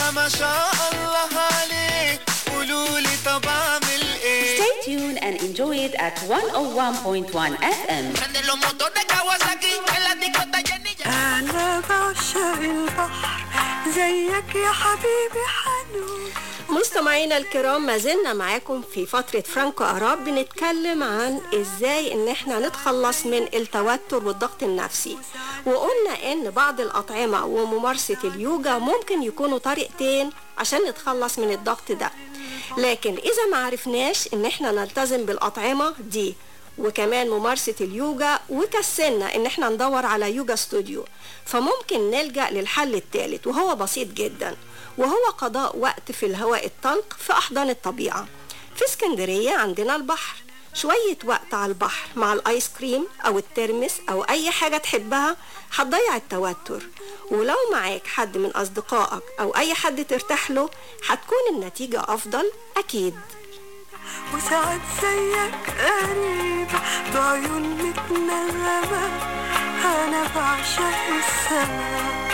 بقى ما شاء الله عليه قولوا لي طب اعمل ايه Stay tuned and enjoy it at 101.1 FM. prende los motores Kawasaki en la discota Jenny أنا بعشق البحر زيك يا حبيبي حنون مستمعينا الكرام ما زلنا معاكم في فترة فرانكو أراب بنتكلم عن ازاي ان احنا نتخلص من التوتر والضغط النفسي وقلنا ان بعض الأطعمة وممارسة اليوجا ممكن يكونوا طريقتين عشان نتخلص من الضغط ده لكن إذا ما عرفناش ان احنا نلتزم بالأطعمة دي وكمان ممارسة اليوجا وكسلنا ان احنا ندور على يوجا استوديو فممكن نلجأ للحل الثالث وهو بسيط جدا وهو قضاء وقت في الهواء الطلق في أحضان الطبيعة في اسكندرية عندنا البحر شوية وقت على البحر مع الآيس كريم أو الترمس أو أي حاجة تحبها هتضيع التوتر ولو معاك حد من أصدقائك أو أي حد ترتاح له هتكون النتيجة أفضل أكيد وساعات زيك قريبة بعيون متنغمة أنا بعشق السماء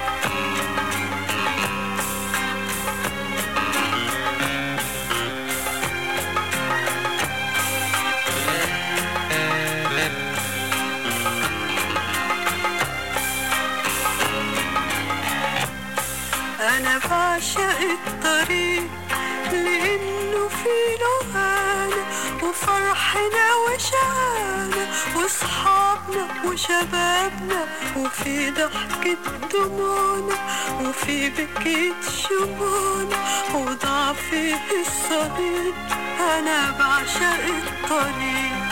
أنا بعشق الطريق لأنه فيه له هنا وفرحنا وشقانا وصحابنا وشبابنا وفي ضحكة دموعنا وفي بكية شموعنا وضعفي الصديق أنا بعشق الطريق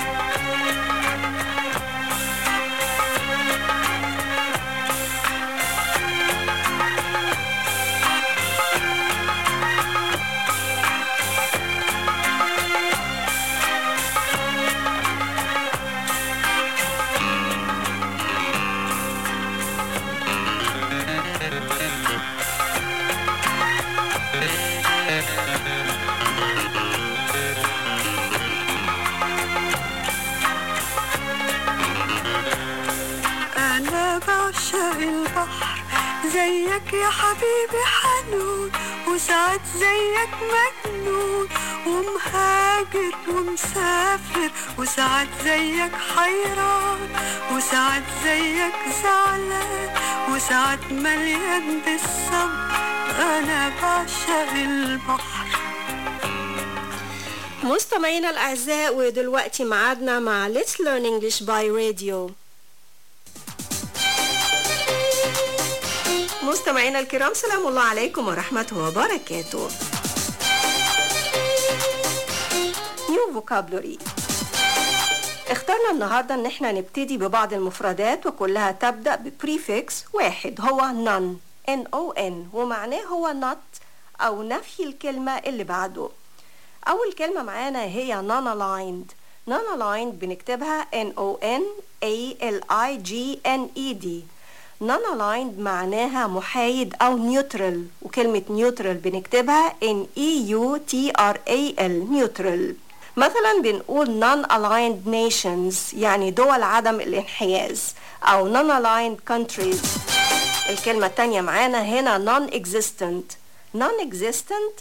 أنا بعشق البحر زيك يا حبيبي حنون وساعات زيك مجنون ومهاجر ومسافر وساعات زيك حيران وساعات زيك زعلان وساعات مليان بالصبر أنا بعشق البحر مستمعينا الأعزاء ودلوقتي معادنا مع Let's Learn English by Radio مستمعينا الكرام سلام الله عليكم ورحمته وبركاته New Vocabulary اخترنا النهاردة ان احنا نبتدي ببعض المفردات وكلها تبدأ ببريفكس واحد هو none N-O-N ومعناه هو not أو نفي الكلمة اللي بعده أول كلمة معانا هي non-aligned non-aligned بنكتبها N-O-N-A-L-I-G-N-E-D non-aligned معناها محايد أو neutral وكلمة neutral بنكتبها N-E-U-T-R-A-L neutral مثلا بنقول non-aligned nations يعني دول عدم الانحياز أو non-aligned countries الكلمة التانية معانا هنا non-existent non-existent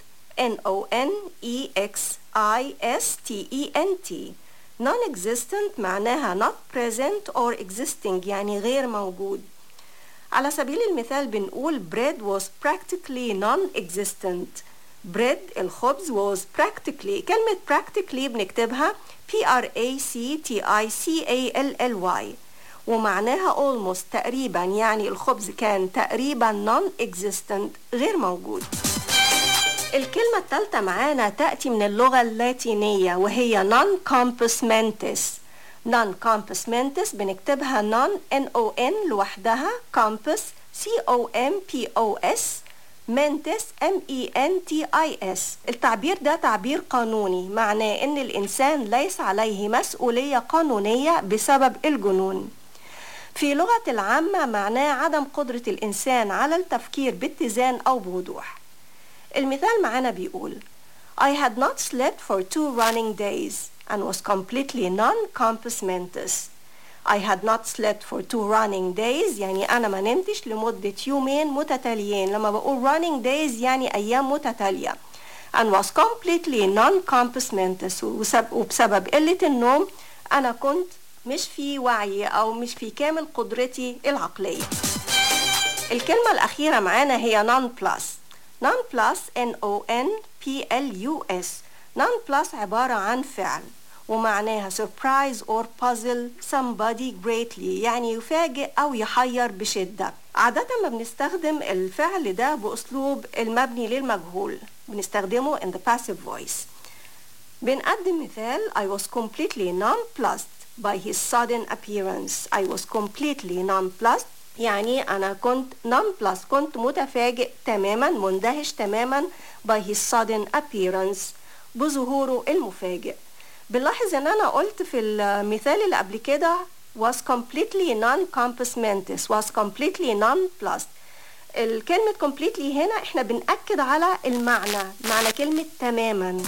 N-O-N-E-X-I-S-T-E-N-T non-existent معناها not present or existing يعني غير موجود على سبيل المثال بنقول bread was practically non-existent bread الخبز was practically كلمة practically بنكتبها P-R-A-C-T-I-C-A-L-L-Y ومعناها almost تقريبا يعني الخبز كان تقريبا non-existent غير موجود الكلمة الثالثة معانا تأتي من اللغة اللاتينية وهي non compos mentis non compos mentis بنكتبها non n o n لوحدها compos c o m p o s mentis m e n t i s التعبير ده تعبير قانوني معناه ان الانسان ليس عليه مسؤولية قانونية بسبب الجنون في لغة العامة معناه عدم قدرة الإنسان على التفكير باتزان أو بوضوح المثال معانا بيقول I had not slept for two running days and was completely non-compos mentis I had not slept for two running days يعني أنا ما نمتش لمدة يومين متتاليين لما بقول running days يعني أيام متتالية and was completely non-compass mentis وسب- وبسبب قلة النوم أنا كنت مش في وعي أو مش في كامل قدرتي العقلية الكلمة الأخيرة معانا هي non plus non plus N O N P L U S non plus عبارة عن فعل ومعناها surprise or puzzle somebody greatly يعني يفاجئ أو يحير بشدة عادة ما بنستخدم الفعل ده بأسلوب المبني للمجهول بنستخدمه in the passive voice بنقدم مثال I was completely nonplussed by his sudden appearance I was completely nonplussed يعني أنا كنت nonplussed كنت متفاجئ تماما مندهش تماما by his sudden appearance بظهوره المفاجئ بنلاحظ ان انا قلت في المثال اللي قبل كده was completely non-compass mentis was completely nonplussed الكلمة completely هنا احنا بنأكد على المعنى معنى كلمة تماما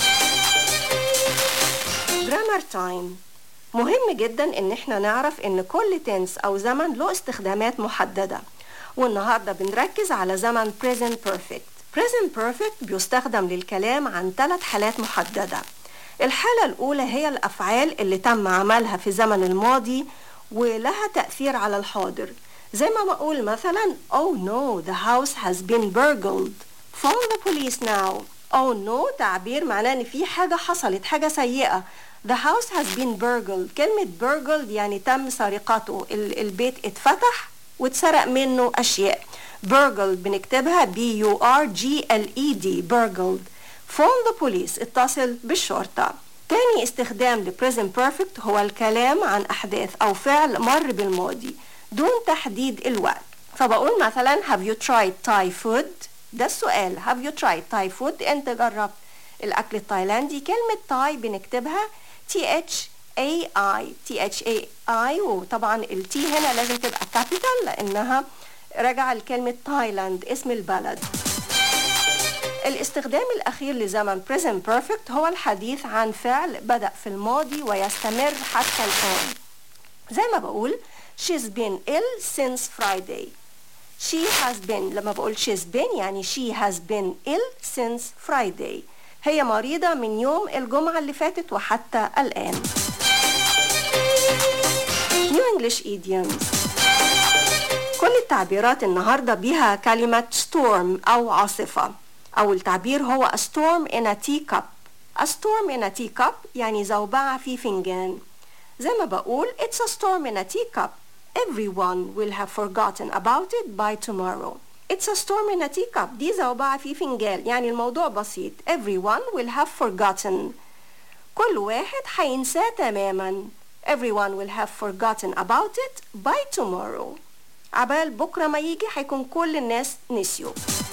grammar time مهم جدا ان احنا نعرف ان كل تنس او زمن له استخدامات محددة والنهاردة بنركز على زمن present perfect present perfect بيستخدم للكلام عن ثلاث حالات محددة الحالة الأولى هي الأفعال اللي تم عملها في الزمن الماضي ولها تأثير على الحاضر زي ما بقول مثلا Oh no the house has been burgled Phone the police now Oh no تعبير معناه ان في حاجة حصلت حاجة سيئة The house has been burgled كلمة burgled يعني تم سرقته ال- البيت اتفتح واتسرق منه أشياء burgled بنكتبها B U R G L E D burgled phone the police اتصل بالشرطة تاني استخدام ل present perfect هو الكلام عن أحداث أو فعل مر بالماضي دون تحديد الوقت فبقول مثلا have you tried Thai food ده السؤال have you tried Thai food انت جربت الأكل التايلاندي كلمة تاي بنكتبها T H A I T H A I وطبعا ال T هنا لازم تبقى capital لأنها راجعة لكلمة تايلاند اسم البلد الاستخدام الأخير لزمن present perfect هو الحديث عن فعل بدأ في الماضي ويستمر حتى الآن زي ما بقول she's been ill since Friday she has been لما بقول she's been يعني she has been ill since Friday هي مريضة من يوم الجمعة اللي فاتت وحتى الآن New English idioms كل التعبيرات النهاردة بيها كلمة storm أو عاصفة أو التعبير هو a storm in a teacup a storm in a teacup يعني زوبعة في فنجان زي ما بقول it's a storm in a teacup everyone will have forgotten about it by tomorrow it's a storm in a teacup دي زوبعة في فنجان يعني الموضوع بسيط everyone will have forgotten كل واحد هينساه تماما everyone will have forgotten about it by tomorrow عبال بكرة ما يجي هيكون كل الناس نسيوا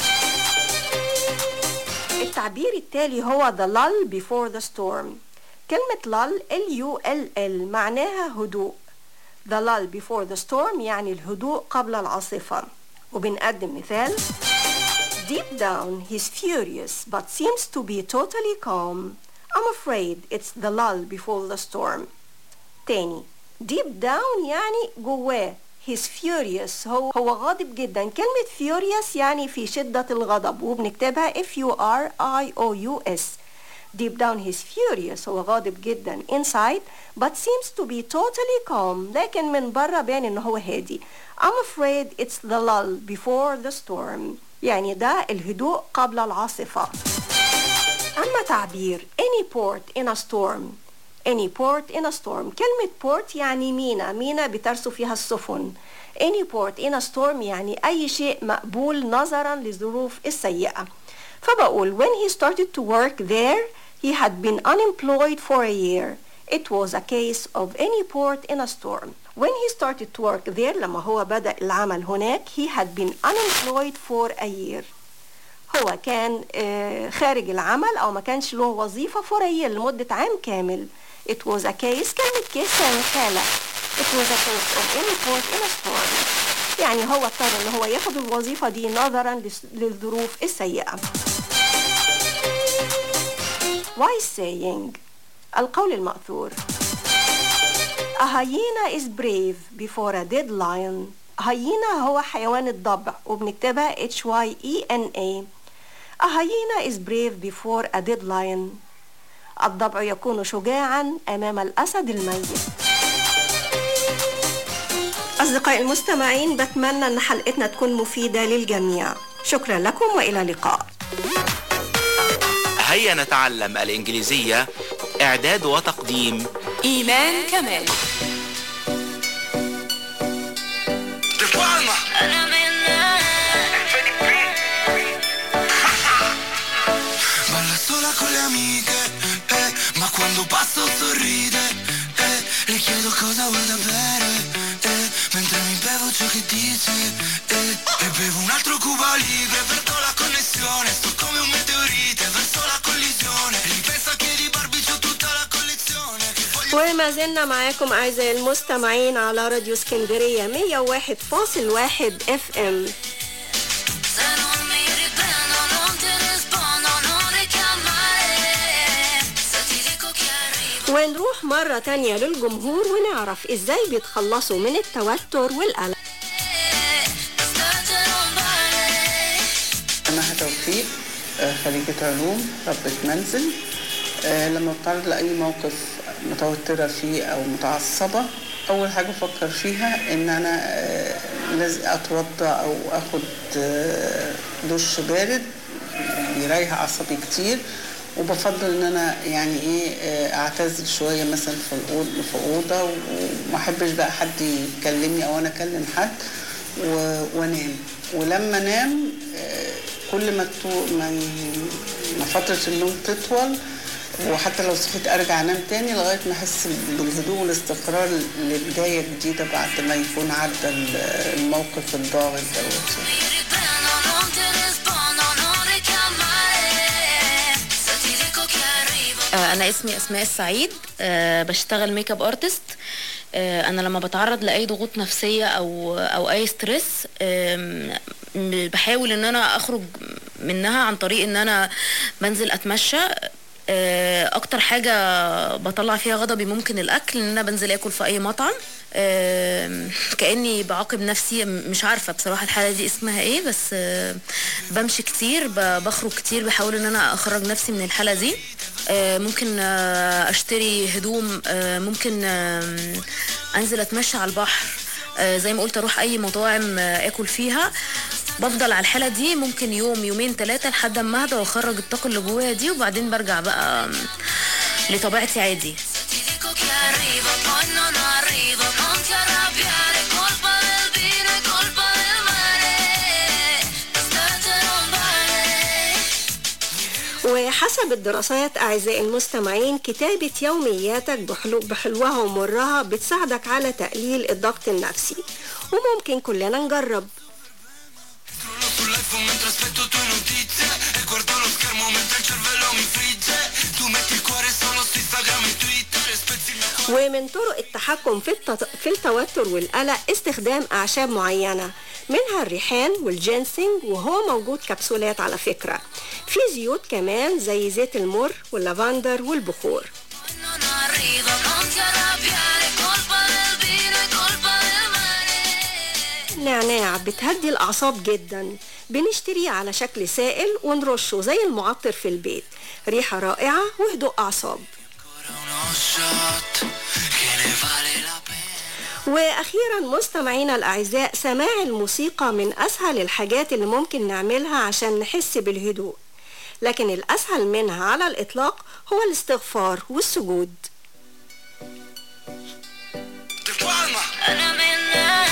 التعبير التالي هو the lull before the storm كلمة lull L-U-L-L معناها هدوء the lull before the storm يعني الهدوء قبل العاصفة وبنقدم مثال Deep down he's furious but seems to be totally calm I'm afraid it's the lull before the storm تاني deep down يعني جواه he's furious هو هو غاضب جدا كلمة furious يعني في شدة الغضب وبنكتبها F U R I O U S deep down he's furious هو غاضب جدا inside but seems to be totally calm لكن من بره باين ان هو هادي I'm afraid it's the lull before the storm يعني ده الهدوء قبل العاصفة أما تعبير any port in a storm any port in a storm كلمة port يعني مينا مينا بترسو فيها السفن any port in a storm يعني أي شيء مقبول نظرا للظروف السيئة فبقول when he started to work there he had been unemployed for a year it was a case of any port in a storm when he started to work there لما هو بدأ العمل هناك he had been unemployed for a year هو كان آه، خارج العمل او ما كانش له وظيفه فوريه لمده عام كامل it was a case كلمه كيس يعني حاله it was a case of any port in a storm يعني هو اضطر ان هو ياخد الوظيفه دي نظرا لس- للظروف السيئه wise saying القول المأثور A hyena is brave before a dead lion. hyena هو حيوان الضبع وبنكتبها H-Y-E-N-A. A hyena is brave before a dead lion. الضبع يكون شجاعا أمام الأسد الميت. أصدقائي المستمعين بتمنى أن حلقتنا تكون مفيدة للجميع. شكرا لكم وإلى اللقاء. هيا نتعلم الإنجليزية إعداد وتقديم إيمان كمال De Palma. Balla sola con le amiche, eh, ma quando passo sorride, eh, le chiedo cosa vuoi da bere, eh, mentre mi bevo ciò che dice, eh, e bevo un altro Cuba Libre, perdo la connessione, sto come un meteorite verso la collisione, ripensa che di Barbie c'ho tutta la collezione, che voglio وما زلنا معاكم أعزائي المستمعين على راديو اسكندرية 101.1 اف ام Se non mi riprendo non ti rispondo, non richiamare Se ti dico che arrivo ونروح مرة تانية للجمهور ونعرف ازاي بيتخلصوا من التوتر والقلق State non vale أنا توفيق آه، خريجة علوم ربة منزل آه، لما بتعرض لأي موقف متوترة فيه أو متعصبة أول حاجة بفكر فيها إن أنا آه، لازم أتوضى أو أخد آه، دش بارد بيريح أعصابي كتير وبفضل ان انا يعني ايه آه، اعتزل شويه مثلا في الأوض في اوضه وما احبش بقى حد يكلمني او انا اكلم حد و- وانام ولما انام آه، كل ما تو- ما ي- ما فتره النوم تطول وحتى لو صحيت ارجع انام تاني لغايه ما احس بالهدوء والاستقرار لبدايه جديده بعد ما يكون عدى ال- الموقف الضاغط دوت Mi riprendo non ti rispondo, non richiamare Se ti dico che arrivo آه، انا اسمي اسماء السعيد آه، بشتغل ميك اب ارتست آه، انا لما بتعرض لاي ضغوط نفسيه او او اي ستريس آم، م- بحاول ان انا اخرج منها عن طريق ان انا بنزل اتمشى آه، اكتر حاجه بطلع فيها غضبي ممكن الاكل ان انا بنزل اكل في اي مطعم آم، كاني بعاقب نفسي م- مش عارفه بصراحه الحاله دي اسمها ايه بس آه، بمشي كتير ب- بخرج كتير بحاول ان انا اخرج نفسي من الحاله دي آه، ممكن آه، اشتري هدوم آه، ممكن آم، انزل اتمشى على البحر آه، زي ما قلت اروح اي مطاعم آه، اكل فيها بفضل على الحاله دي ممكن يوم يومين ثلاثه لحد ما اهدى واخرج الطاقه اللي جوايا دي وبعدين برجع بقى آم، لطبيعتي عادي Ti dico che arrivo, poi non arrivo Non ti arrabbiare, colpa del vino e colpa del mare State non vale وحسب الدراسات أعزائي المستمعين كتابة يومياتك بحلو بحلوها ومرها بتساعدك على تقليل الضغط النفسي وممكن كلنا نجرب Scrollo sull'iPhone mentre aspetto tue notizie E guardo lo schermo mentre il cervello mi frigge Tu metti il cuore solo su Instagram e Twitter E spezzi il mio cuore ومن طرق التحكم في, التط... في التوتر والقلق استخدام أعشاب معينة منها الريحان والجينسينج وهو موجود كبسولات على فكرة في زيوت كمان زي زيت المر واللافندر والبخور Non arrivo, non ti arrabbiare, colpa del vino e colpa del mare نعناع بتهدي الأعصاب جدا بنشتريه على شكل سائل ونرشه زي المعطر في البيت ريحة رائعة وهدوء أعصاب Uno shot che ne vale la pena وأخيرا مستمعينا الأعزاء سماع الموسيقى من أسهل الحاجات اللي ممكن نعملها عشان نحس بالهدوء لكن الأسهل منها على الإطلاق هو الاستغفار والسجود De Palma أنا منك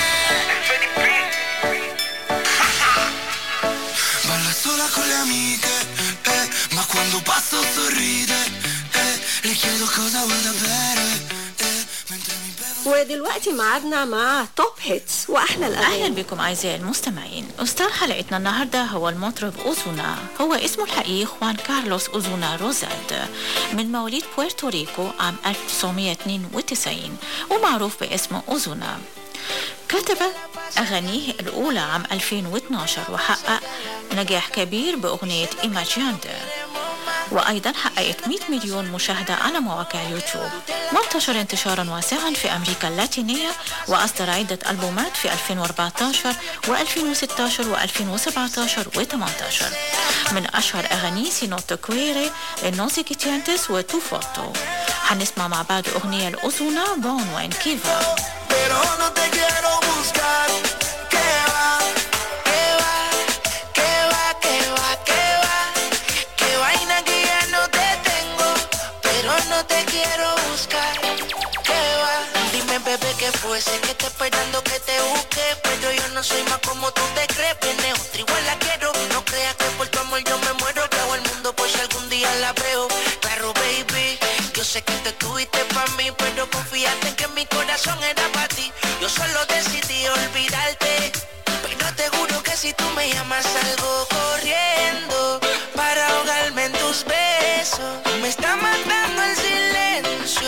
Balla sola con le amiche eh, Ma quando passo sorride eh, Le chiedo cosa vuoi da bere eh, Mentre mi bevo ودلوقتي معادنا مع توب هيتس وأحلى أهلا الأغاني بكم أعزائي المستمعين أستاذ حلقتنا النهاردة هو المطرب أوزونا هو اسمه الحقيقي خوان كارلوس أوزونا روزاد من مواليد بويرتوريكو عام 1992 ومعروف باسمه أوزونا كتب أغانيه الأولى عام 2012 وحقق نجاح كبير بأغنية إيماجياند وأيضا حققت 100 مليون مشاهدة على مواقع اليوتيوب وانتشر انتشارا واسعا في أمريكا اللاتينية وأصدر عدة ألبومات في 2014 و2016 و2017 و18 من أشهر أغانيه سينوتو كويري النوزي كيتيانتس وتو فوتو هنسمع مع بعض أغنية الأذونة بون وين كيفا Pero no te quiero buscar. ¿Qué va? ¿Qué va? ¿Qué va? ¿Qué va? ¿Qué va? ¿Qué vaina que ya no te tengo? Pero no te quiero buscar. ¿Qué va? Dime, bebé, ¿qué fue? Sé que te esperando que te busque. Pero yo no soy más como tú te crees. Viene otra igual la quiero. No creas que por tu amor yo me muero. Que hago el mundo por si algún día la veo. Claro, baby. Yo sé que te tuviste para mí, pero confiaste en que mi corazón era para ti. Yo solo decidí olvidarte. Pero te juro que si tú me llamas salgo corriendo para ahogarme en tus besos. Me está matando el silencio.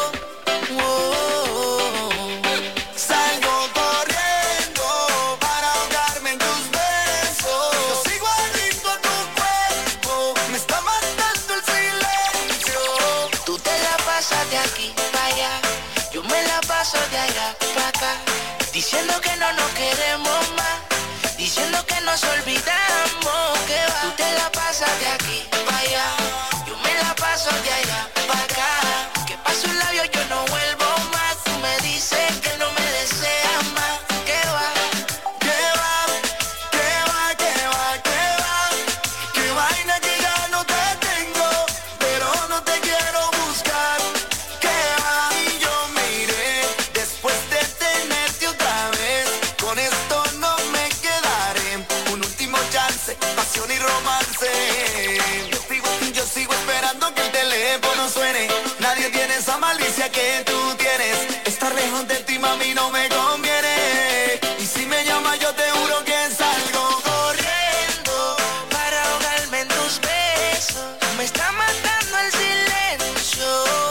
Oh. Salgo corriendo para ahogarme en tus besos. Yo sigo adicto a tu cuerpo. Me está matando el silencio. Tú te la pasas de aquí para allá. Yo me la paso de allá para acá. Diciendo que no nos queremos más. Diciendo que nos olvidamos. Que va. Tú te la pasas de aquí para allá. Yo me la paso de allá para acá. Que paso un labio yo no vuelvo más. Tú me dices que no me deseas más. Que va. Que va. Que va, que va, que va. Que vaina que ya no te tengo. Pero no te quiero buscar. Que va. Y yo me iré después de tenerte otra vez. Con esto no me quedaré. Un último chance, pasión y romance. Yo sigo, yo sigo esperando que el teléfono suene. Nadie tiene esa malicia que tú tienes. Estar lejos de ti, mami, no me conviene. Y si me llamas, yo te juro que salgo corriendo para ahogarme en tus besos. Me está matando el silencio.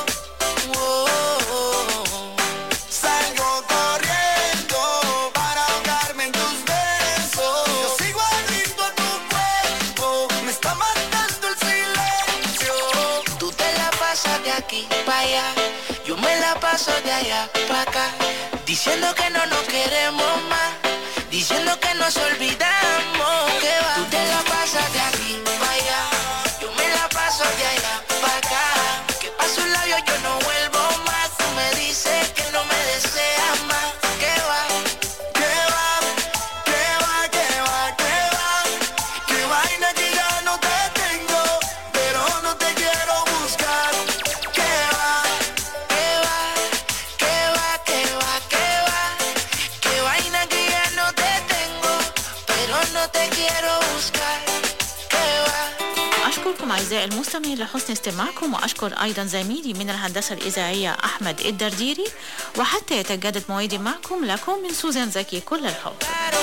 Oh. Salgo corriendo para ahogarme en tus besos. Yo sigo adicto a tu cuerpo. Me está matando el silencio. Tú te la pasas de aquí para allá. Yo me la paso de allá para acá. Diciendo que no nos queremos más. Diciendo que nos olvidamos. Que va. Tú te la pasas de aquí para allá. Yo me la paso de allá para acá. Que paso un labio yo no vuelvo más. Tú me dices que no me deseas más. Que va. Que va. Que va, que va, que va. Que vaina que ya no te tengo. Pero no te quiero buscar. Que va. Que va. Que va, que va, que va. Que vaina que ya no te tengo. Pero no te quiero buscar. Que va. أشكركم أعزائي المستمعين لحسن استماعكم وأشكر أيضا زميلي من الهندسة الإذاعية أحمد الدرديري وحتى يتجدد موعدي معكم لكم من سوزان زكي كل الحب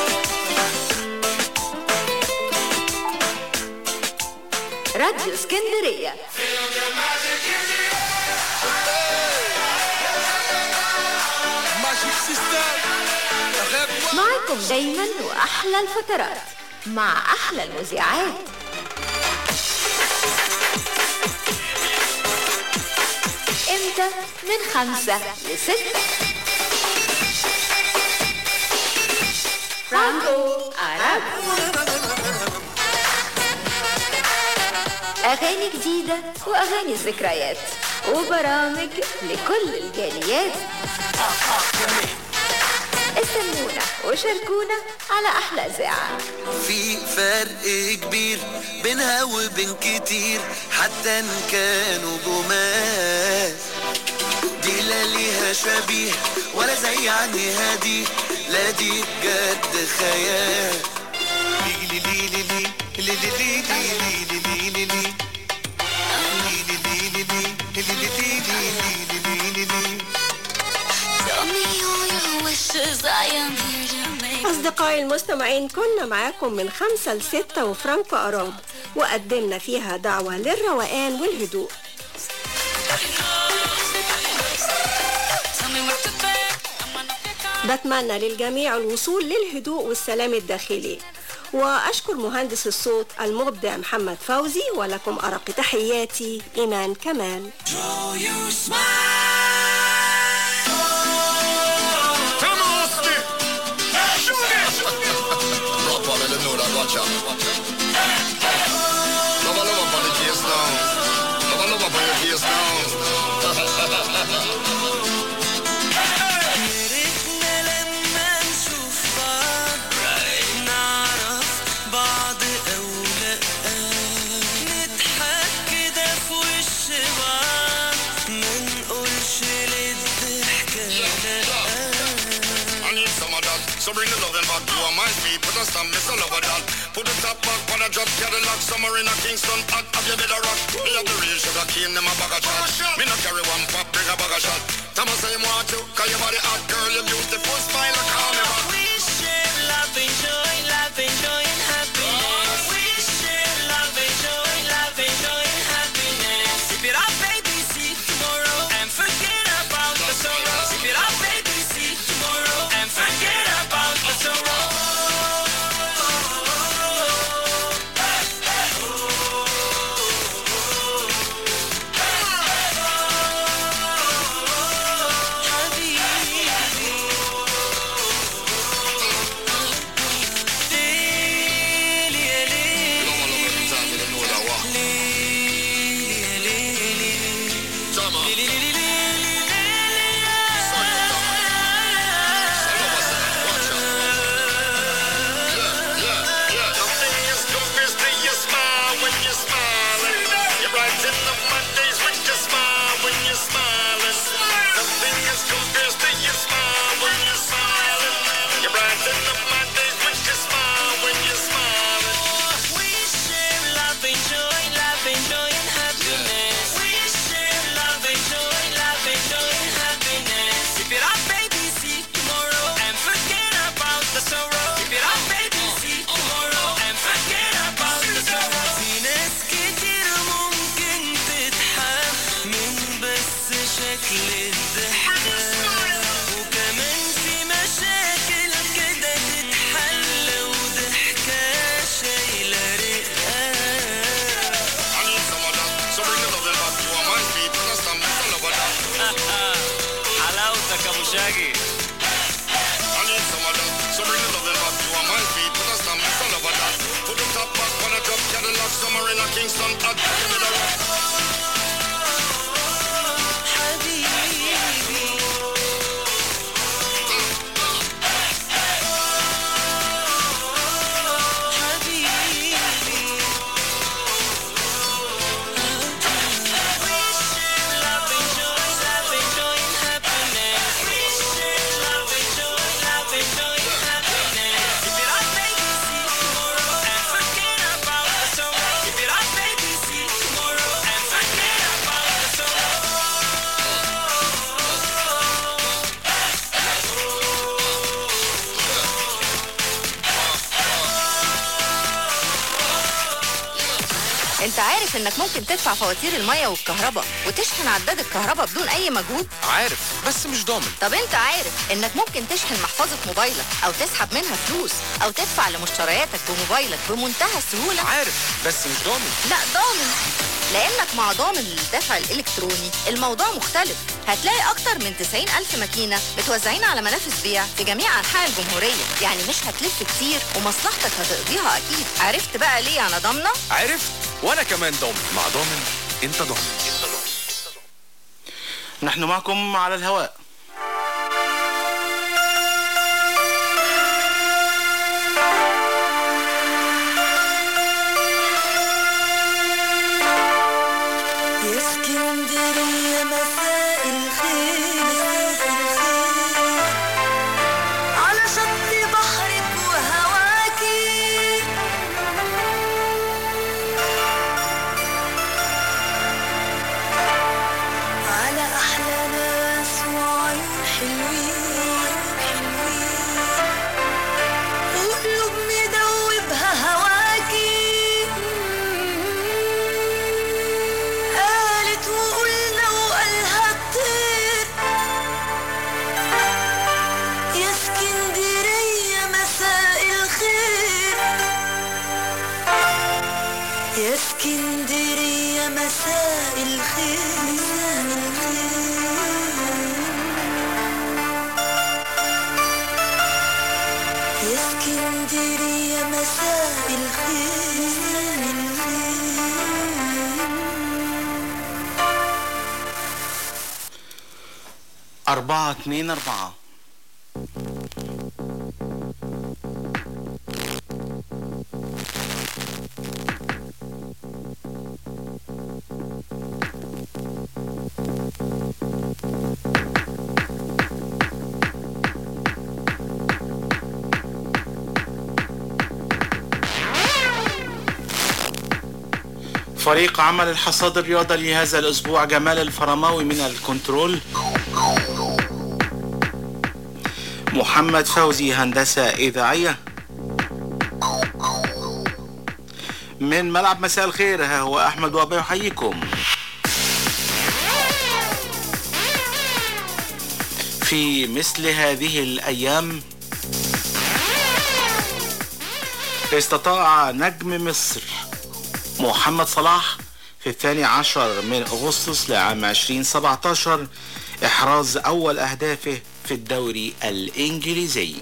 راديو اسكندرية معكم دايما وأحلى الفترات مع أحلى المذيعات امتى من خمسة لستة فرانكو عرب أغاني جديدة وأغاني الذكريات وبرامج لكل الجاليات استنونا وشاركونا على أحلى إذاعة في فرق كبير بينها وبين كتير حتى ان كانوا جمال دي لا ليها شبيه ولا زي عنها دي لا دي بجد خيال لي لي لي لي لي لي لي لي لي لي لي لي لي. لي لي لي لي لي لي لي لي لي لي لي لي لي. Tell me all your wishes, I am here to make أصدقائي المستمعين كنا معاكم من خمسة لستة وفرانكو أراب وقدمنا فيها دعوة للروقان والهدوء Tell me what to think. I'm on بتمنى للجميع الوصول للهدوء والسلام الداخلي وأشكر مهندس الصوت المبدع محمد فوزي ولكم أرق تحياتي إيمان كمال Rock on, let them know that. Watch out. Love a love up on the case now. Love a love up on your case now. ريتنا لما نشوف بعض نعرف بعض أو لأ نضحك كده في وش بعض ما نقولش للضحكة لأ I need some of that. So bring the loving back to my feet. Put a stamp, miss a love of that. Put the top back on a drop Cadillac. Summer in a Kingston hot. Have you been a rock? Me have the real sugar cane, them a bag of shot. Me no carry one pop, bring a bag of shot. Thomas say him want you, cause your body hot, girl. You beautiful smile, like call me back. We share love and joy, love and joy and happiness. We share love and joy, love and joy and happiness. Sip it up, baby, see tomorrow and forget about the sorrow. Sip it up, baby, see tomorrow and forget about the sorrow. Nothing is compares to your smile when you're smiling. You brighten up my days with your smile when you're smiling. Nothing is compares to your smile when you're smiling. You brighten up my days with your smile when you're smiling. We share love and joy, love and joy and happiness. We share love and joy, love and joy and happiness. Sip it up, baby, see tomorrow and forget about the sorrow. Sip it up, baby, see tomorrow and forget about the sorrow. في ناس كتير ممكن تضحك من بس شكل الضحكة وكمان في مشاكل كده تتحل وضحكة شايلة رقة I need some of that. So bring the loving back to my feet. Put a stamp, miss a love of that. حلاوتك ابو شاقي I need some of that. So bring the loving back to my feet. Put a stamp, miss a love of that. Put the top back on a drop Cadillac. Summer in a Kingston hot. Give me the rock. حبيبي حبيبي Love and joy, love and joy and happiness. We share love and joy, love and joy and happiness. Keep it up, baby, see tomorrow and forget about the sorrow. Keep it up, baby, see tomorrow and forget about the sorrow. انت عارف انك ممكن تدفع فواتير المية والكهرباء وتشحن عداد الكهرباء بدون اي مجهود عارف بس مش ضامن طب انت عارف انك ممكن تشحن محفظة موبايلك او تسحب منها فلوس او تدفع لمشترياتك بموبايلك بمنتهى السهولة عارف بس مش ضامن لا ضامن لانك مع ضامن للدفع الالكتروني الموضوع مختلف هتلاقي اكتر من 90 الف ماكينة متوزعين على منافذ بيع في جميع انحاء الجمهورية يعني مش هتلف كتير ومصلحتك هتقضيها اكيد عرفت بقى ليه انا ضامنة عرفت وانا كمان ضامن مع ضامن انت ضامن نحن معكم على الهواء يا اسكندرية مساء الخير مساء الخير على شط بحرك وهواكي على أحلى ناس وعيون حلوين حلوين وقلوب مدوبها هواكي قالت وقلنا وقالها الطير يا اسكندرية مساء الخير يا اسكندرية مساء الخير أربعة اتنين أربعة فريق عمل الحصاد الرياضة لهذا الأسبوع جمال الفرماوي من الكنترول محمد فوزي هندسة إذاعية من ملعب مساء الخير ها هو أحمد وأبا يحييكم في مثل هذه الأيام استطاع نجم مصر محمد صلاح في الثاني عشر من أغسطس لعام 2017 إحراز أول أهدافه في الدوري الإنجليزي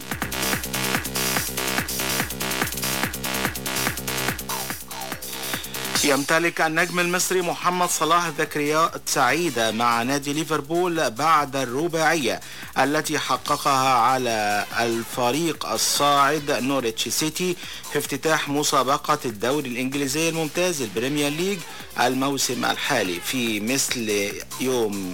يمتلك النجم المصري محمد صلاح ذكريات سعيدة مع نادي ليفربول بعد الرباعية التي حققها على الفريق الصاعد نوريتش سيتي في افتتاح مسابقة الدوري الإنجليزي الممتاز البريمير ليج الموسم الحالي في مثل يوم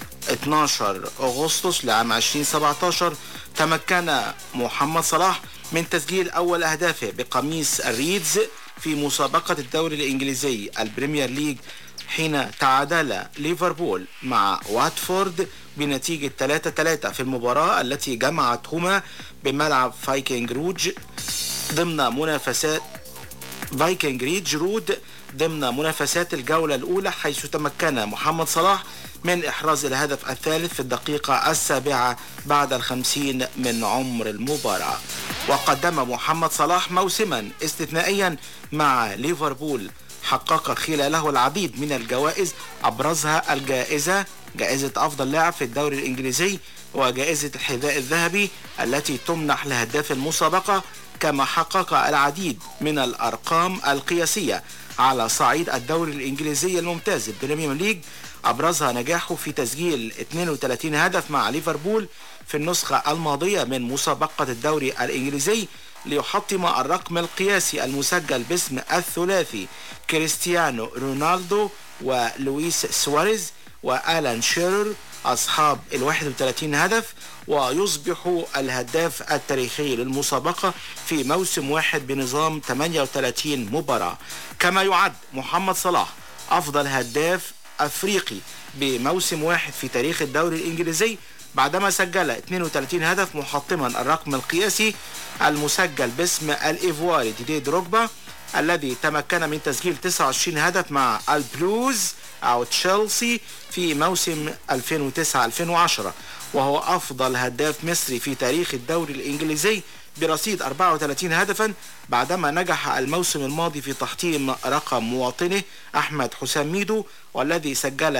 12 أغسطس لعام 2017 تمكن محمد صلاح من تسجيل أول أهدافه بقميص الريدز في مسابقة الدوري الإنجليزي البريمير ليج حين تعادل ليفربول مع واتفورد بنتيجة 3-3 في المباراة التي جمعتهما بملعب فايكنج روج ضمن منافسات فايكنج ريدج رود ضمن منافسات الجولة الأولى حيث تمكن محمد صلاح من إحراز الهدف الثالث في الدقيقة السابعة بعد الخمسين من عمر المباراة وقدم محمد صلاح موسما استثنائيا مع ليفربول حقق خلاله العديد من الجوائز أبرزها الجائزة جائزة أفضل لاعب في الدوري الإنجليزي وجائزة الحذاء الذهبي التي تمنح لهداف المسابقة كما حقق العديد من الأرقام القياسية على صعيد الدوري الإنجليزي الممتاز البريمير ليج أبرزها نجاحه في تسجيل 32 هدف مع ليفربول في النسخة الماضية من مسابقة الدوري الإنجليزي ليحطم الرقم القياسي المسجل باسم الثلاثي كريستيانو رونالدو ولويس سواريز وآلان شيرر أصحاب ال 31 هدف ويصبح الهداف التاريخي للمسابقة في موسم واحد بنظام 38 مباراة كما يعد محمد صلاح أفضل هداف أفريقي بموسم واحد في تاريخ الدوري الإنجليزي بعدما سجل 32 هدف محطما الرقم القياسي المسجل باسم الإيفواري ديدي دروجبا الذي تمكن من تسجيل 29 هدف مع البلوز أو تشيلسي في موسم 2009-2010 وهو أفضل هداف مصري في تاريخ الدوري الإنجليزي برصيد 34 هدفا بعدما نجح الموسم الماضي في تحطيم رقم مواطنه أحمد حسام ميدو والذي سجل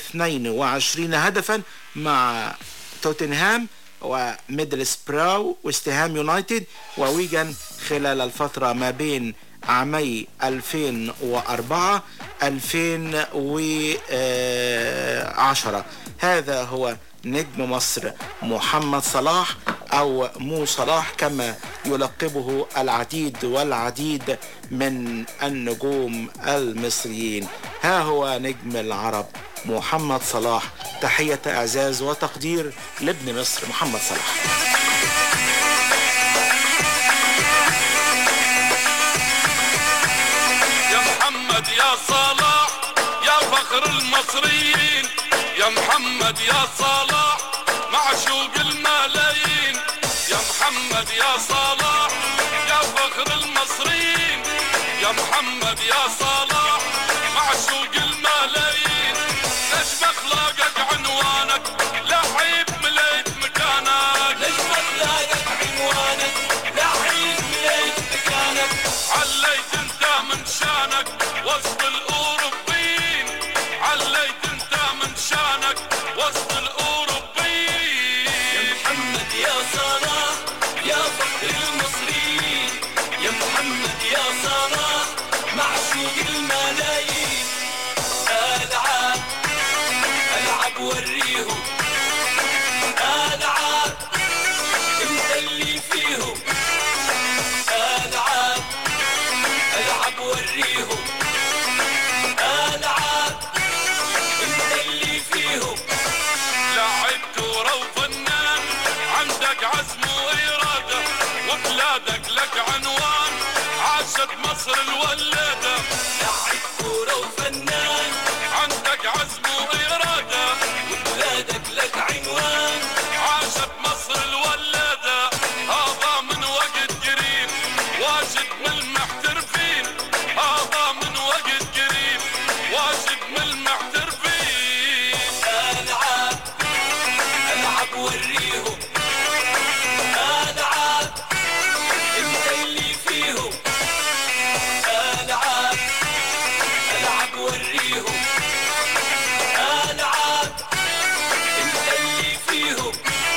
22 هدفا مع توتنهام وميدل سبراو واستهام يونايتد وويجن خلال الفترة ما بين عامي 2004 2010 هذا هو نجم مصر محمد صلاح او مو صلاح كما يلقبه العديد والعديد من النجوم المصريين ها هو نجم العرب محمد صلاح تحية اعزاز وتقدير لابن مصر محمد صلاح يا محمد يا صلاح يا فخر المصريين يا محمد يا صلاح معشوق الملايين يا محمد يا صلاح يا فخر المصريين يا محمد يا صلاح معشوق الملايين ليش باخلاقك عنوانك لحيب مليت مكانك ليش باخلاقك عنوانك لحيب مليت مكانك عليت انت من شانك وريهم العاب انت اللي فيهم لاعب كورة وفنان عندك عزم وإرادة وبلادك لك عنوان عاشت مصر الولادة لاعب كورة وفنان عندك عزم وإرادة وبلادك لك عنوان عاشت مصر الولادة هذا من وقت قريب واجد من المحترفين هذا من وقت قريب واجد من المحترفين العاب العب وريهم العاب انت اللي فيهم العاب العب وريهم العاب انت اللي فيهم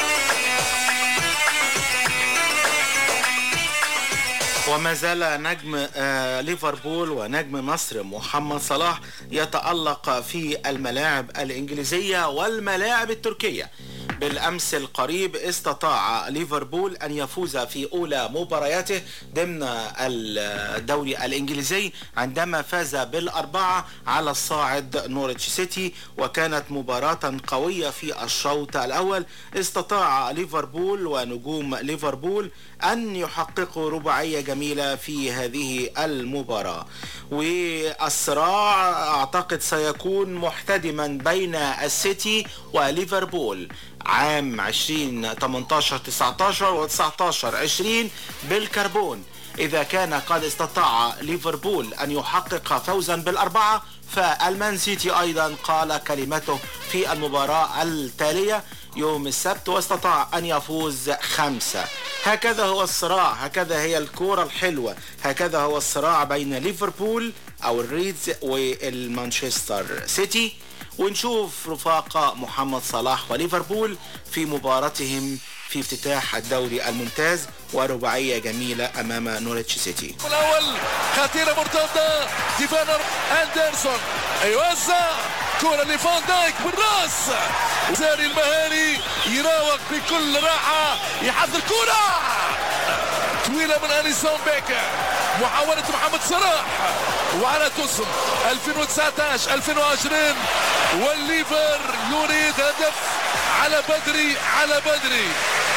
وما زال نجم آه، ليفربول ونجم مصر محمد صلاح يتألق في الملاعب الإنجليزية والملاعب التركية بالأمس القريب استطاع ليفربول أن يفوز في أولى مبارياته ضمن الدوري الإنجليزي عندما فاز بالأربعة على الصاعد نورتش سيتي وكانت مباراة قوية في الشوط الأول استطاع ليفربول ونجوم ليفربول أن يحققوا رباعية جميلة في هذه المباراة والصراع أعتقد سيكون محتدما بين السيتي وليفربول عام 2018 19 و 19 20 بالكربون إذا كان قد استطاع ليفربول أن يحقق فوزا بالأربعة فالمان سيتي أيضا قال كلمته في المباراة التالية يوم السبت واستطاع أن يفوز خمسة هكذا هو الصراع هكذا هي الكورة الحلوة هكذا هو الصراع بين ليفربول أو الريدز والمانشستر سيتي ونشوف رفاق محمد صلاح وليفربول في مباراتهم في افتتاح الدوري الممتاز ورباعية جميلة أمام نوريتش سيتي الاول خطيره مرتده ديفانر اندرسون يوزع كرة لفان دايك بالراس ساري المهاري يراوغ بكل راحة يحضر كرة طويلة من أليسون بيكر محاولة محمد صلاح وعلى تسم 2019 2020 والليفر يريد هدف على بدري على بدري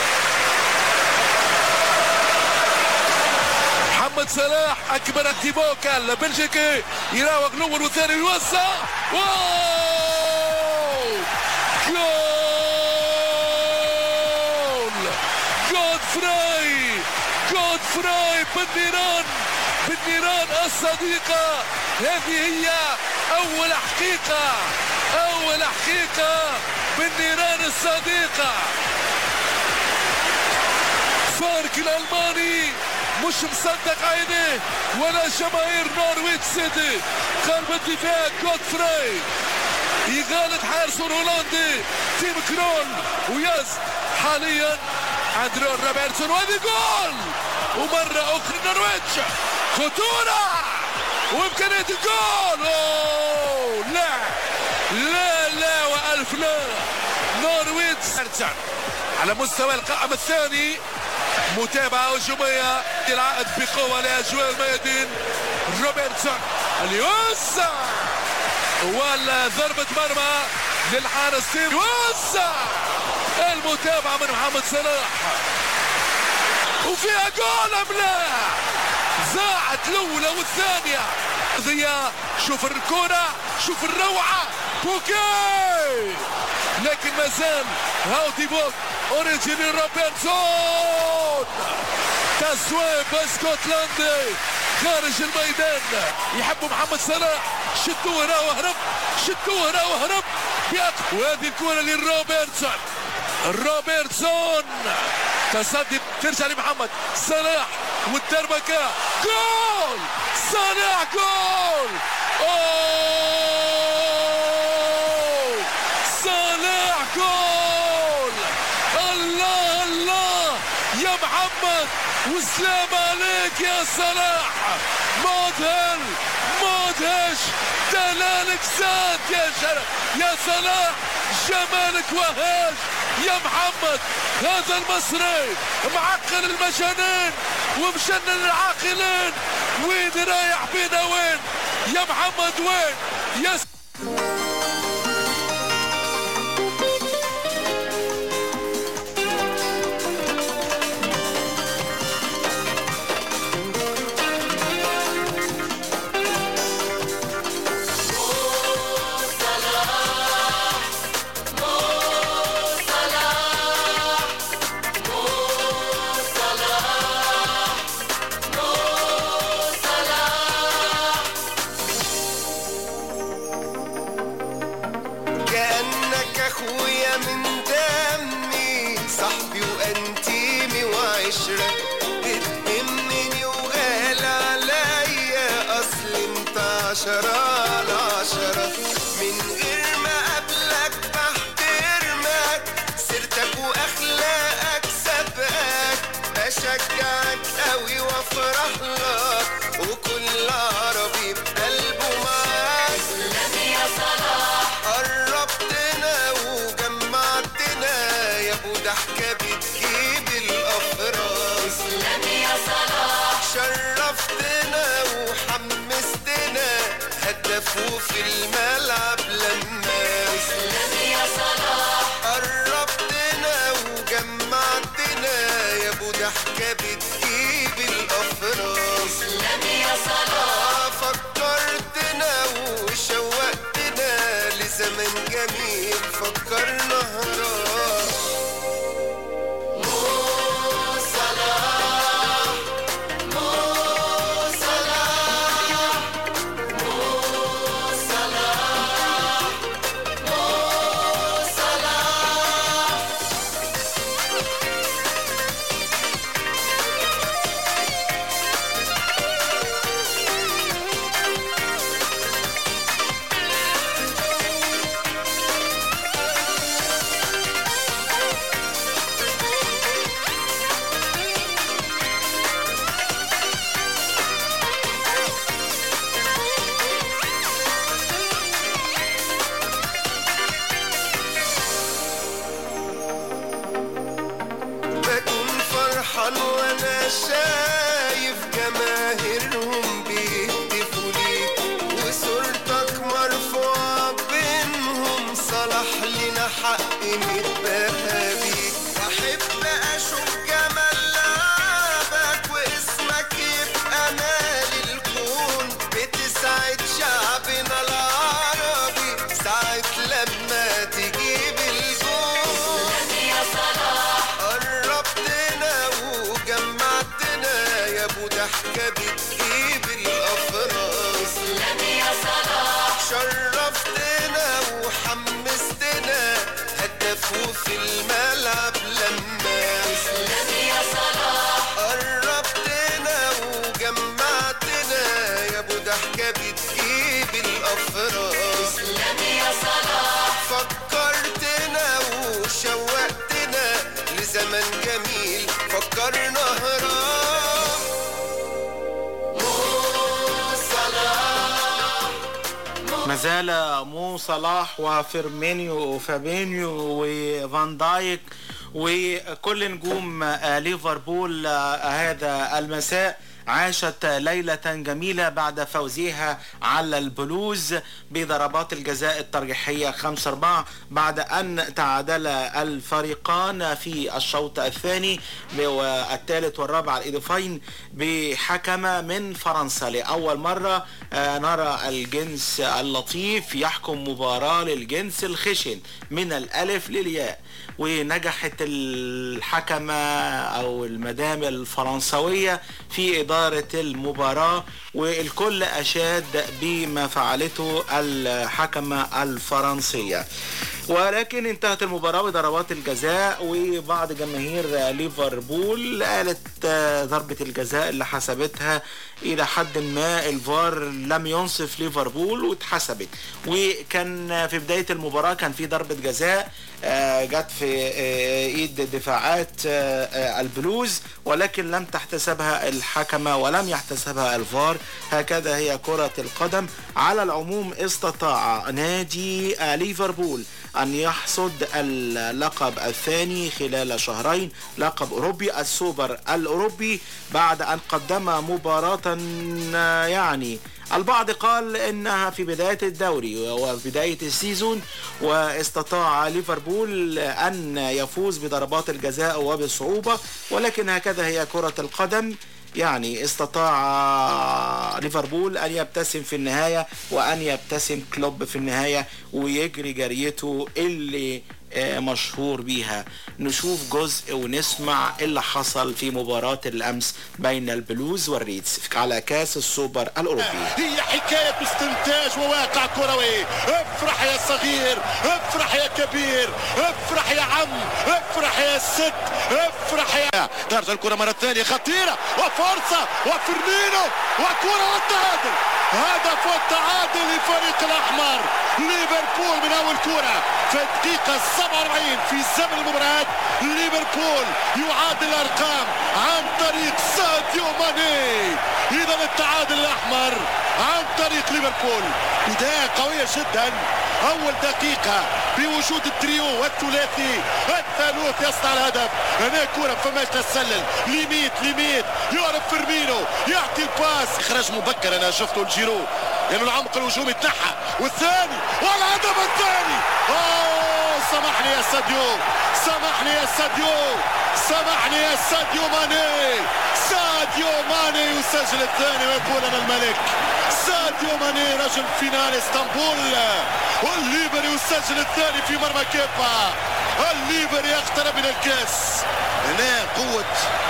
محمد صلاح اكبر انتباكا البلجيكي يراوغ الاول والثاني يوزع واو جول جود فراي جود فراي بالنيران بالنيران الصديقة هذه هي أول حقيقة أول حقيقة بالنيران الصديقة فارك الألماني مش مصدق عينيه ولا جماهير نورويتش سيتي قلب الدفاع جودفري يغالط حارس الهولندي تيم كرول وياس حاليا اندرو روبرتسون وهذه جول ومرة أخرى نورويتش خطورة وإمكانية الجول أوه لا لا لا وألف لا نورويتش على مستوى القائم الثاني متابعة هجومية العائد بقوة لأجواء الميادين روبرتسون اليوسع ولا ضربة مرمى للحارس تيم يوسع المتابعة من محمد صلاح وفيها جول أم لا زاعت الأولى والثانية ضياء شوف الكرة شوف الروعة بوكي لكن ما زال هاودي بوك اوريجيني روبرتسون تسويب اسكتلندي خارج الميدان يحب محمد صلاح شدوه هنا وهرب شدوه هنا وهرب بأق- وهذه الكرة لروبرتسون روبرتسون تصدي ترجع لمحمد صلاح والدربكة جول صلاح جول أوه صلاح جول الله الله يا محمد وسلام عليك يا صلاح مذهل مدهش دلالك زاد يا شرف يا صلاح جمالك وهاج يا محمد هذا المصري معقل المجانين ومشن العاقلين وين رايح بينا يا محمد وين يا س... كأنك أخويا من دمي صاحبي وأنتيمي وعشرة بتهمني وغالي عليا أصل أنت عشرة على عشرة من غير ما قبلك بحترمك سيرتك وأخلاقك سابقك بشجعك قوي وافرح لك وكل عربي بقلبه معاك سلام يا صلاح قربتنا وجمعتنا يا ابو ضحكه بتجيب الافراح سلام يا صلاح شرفتنا وحمستنا هدف وفي الملعب لما سلام يا صلاح قربتنا وجمعتنا يا ابو ضحكه بتجيب الافراح سلام يا صلاح فكرتنا وشوقتنا لزمن جميل فكرنا هراح مو صلاح مو صلاح مو صلاح مو صلاح بكون فرحان وانا شايف جماهيرهم بيهتفوا ليك وصورتك مرفوعة بينهم صلاح لنا حق نتباهى بيك واحب اشوف جمال لعبك واسمك يبقى مال الكون بتسعد شعبنا العربي ساعة لما تجيب الجون سلام يا صلاح قربتنا وجمعتنا يا ابو ضحكه بتجيب الافراح سلام يا صلاح شرفتنا وحمستنا هدف وفي الملعب لما سلام يا صلاح قربتنا وجمعتنا يا ابو ضحكه بتجيب الافراح سلام يا صلاح فكرتنا وشوقتنا لزمن جميل فكرنا هراء مازال مو صلاح وفيرمينيو وفابينيو وفان دايك وكل نجوم آه، ليفربول آه، هذا المساء عاشت ليلة جميلة بعد فوزها على البلوز بضربات الجزاء الترجيحية 5-4 بعد أن تعادل الفريقان في الشوط الثاني والثالث والرابع الإضافين بحكم من فرنسا لأول مرة آه، نرى الجنس اللطيف يحكم مباراة للجنس الخشن من الألف للياء ونجحت الحكمة أو المدام الفرنسوية في إدارة المباراة والكل أشاد بما فعلته الحكمة الفرنسية ولكن انتهت المباراة بضربات الجزاء وبعض جماهير ليفربول قالت آه، ضربة الجزاء اللي حسبتها إلى حد ما الفار لم ينصف ليفربول واتحسبت وكان في بداية المباراة كان في ضربة جزاء آه، جت في آه، ايد دفاعات آه، آه، البلوز ولكن لم تحتسبها الحكمة ولم يحتسبها الفار هكذا هي كرة القدم على العموم استطاع نادي آه، ليفربول أن يحصد اللقب الثاني خلال شهرين لقب أوروبي السوبر الأوروبي بعد أن قدم مباراة آه، يعني البعض قال انها في بداية الدوري وبداية السيزون واستطاع ليفربول ان يفوز بضربات الجزاء وبصعوبة ولكن هكذا هي كرة القدم يعني استطاع ليفربول ان يبتسم في النهاية وان يبتسم كلوب في النهاية ويجري جريته اللي آه، مشهور بيها نشوف جزء ونسمع اللي حصل في مباراة الأمس بين البلوز والريدز على كاس السوبر الأوروبي هي حكاية استنتاج وواقع كروي افرح يا صغير افرح يا كبير افرح يا عم افرح يا ست افرح يا ترجع الكرة مرة ثانية خطيرة وفرصة وفيرمينو وكرة والتعادل هدف والتعادل للفريق الأحمر ليفربول من أول كرة في الدقيقة 47 في زمن المباراة ليفربول يعادل الأرقام عن طريق ساديو ماني إذا التعادل الأحمر عن طريق ليفربول بداية قوية جدا أول دقيقة بوجود التريو والثلاثي الثالوث يصنع الهدف هنا كرة فماش تسلل ليميت ليميت يعرف فيرمينو يعطي الباس إخراج مبكر أنا شفته الجيرو لأنه العمق الهجومي تنحى والثاني والهدف الثاني أوه سامحني يا ساديو سامحني يا ساديو سامحني يا ساديو ماني ساديو ماني يسجل الثاني ويقول أنا الملك ساديو ماني رجل فينال اسطنبول والليفر يسجل الثاني في مرمى كيبا الليفر يقترب من الكاس هنا قوة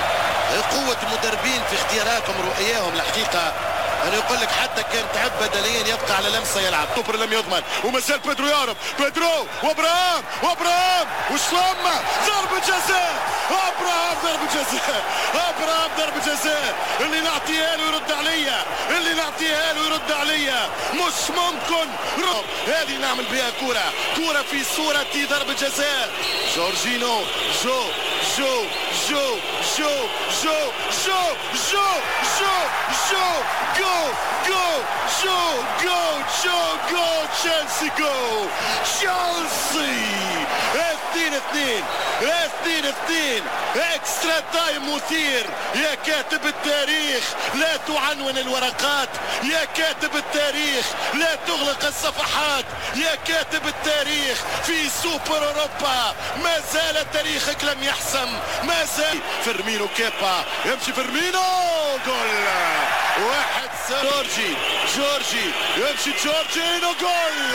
قوة المدربين في اختياراتهم رؤياهم الحقيقة انا يقول لك حتى كان تعب بدنيا يبقى على لمسه يلعب توبر لم يضمن ومازال بيدرو يعرف بيدرو وابراهام وابراهام وشلومة ضربة جزاء ابراهام ضربة جزاء ابراهام ضربة جزاء اللي نعطيها له يرد عليا اللي نعطيها له يرد عليا مش ممكن رب هذه نعمل بها كرة كرة في صورة ضربة جزاء جورجينو جو جو جو جو جو جو جو جو جو جو جو جو جو جو جو تشيلسي جو تشيلسي اثنين اثنين اثنين اثنين اكسترا تايم مثير يا كاتب التاريخ لا تعنون الورقات يا كاتب التاريخ لا تغلق الصفحات يا كاتب التاريخ في سوبر اوروبا ما زال تاريخك لم يحسم ما زال فيرمينو كيبا يمشي فيرمينو جول واحد صفر جورجي جورجي يمشي جورجينو جول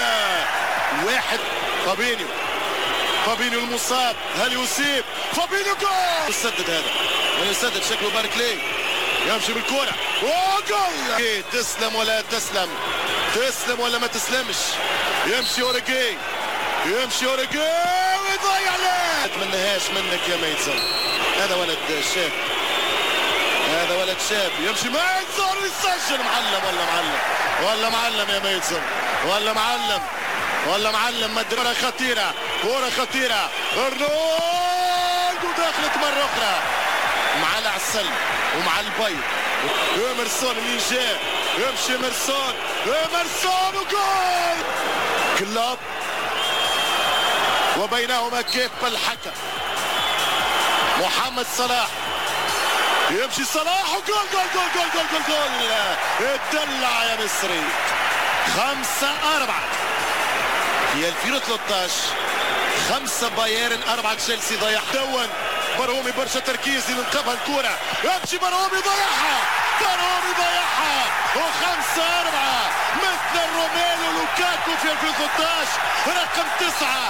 واحد فابينيو فابينيو المصاب هل يصيب فابينيو جول يسدد هذا من يسدد شكله بارك ليه يمشي بالكرة وجول إيه، تسلم ولا تسلم تسلم ولا ما تسلمش يمشي اوريجي يمشي اوريجي ويضيع له ما اتمناهاش منك يا ميتزن هذا ولد شاب هذا ولد شاب يمشي ميتزن ويسجل معلم ولا معلم ولا معلم يا ميتزن ولا معلم ولا معلم مد كرة خطيرة كرة خطيرة رونالدو دخلت مرة أخرى مع العسل ومع البيض ايمرسون اللي جاء يمشي ايمرسون ايمرسون وجول كلاب وبينهما كيف الحكم محمد صلاح يمشي صلاح وجول جول جول جول جول جول جول اتدلع يا مصري خمسة أربعة في 2013 خمسة بايرن أربعة تشيلسي ضيع دون برهومي برشا تركيز ينقبها الكرة يمشي برهومي ضيعها برهومي ضيعها وخمسة أربعة مثل روميلو لوكاكو في 2013 رقم تسعة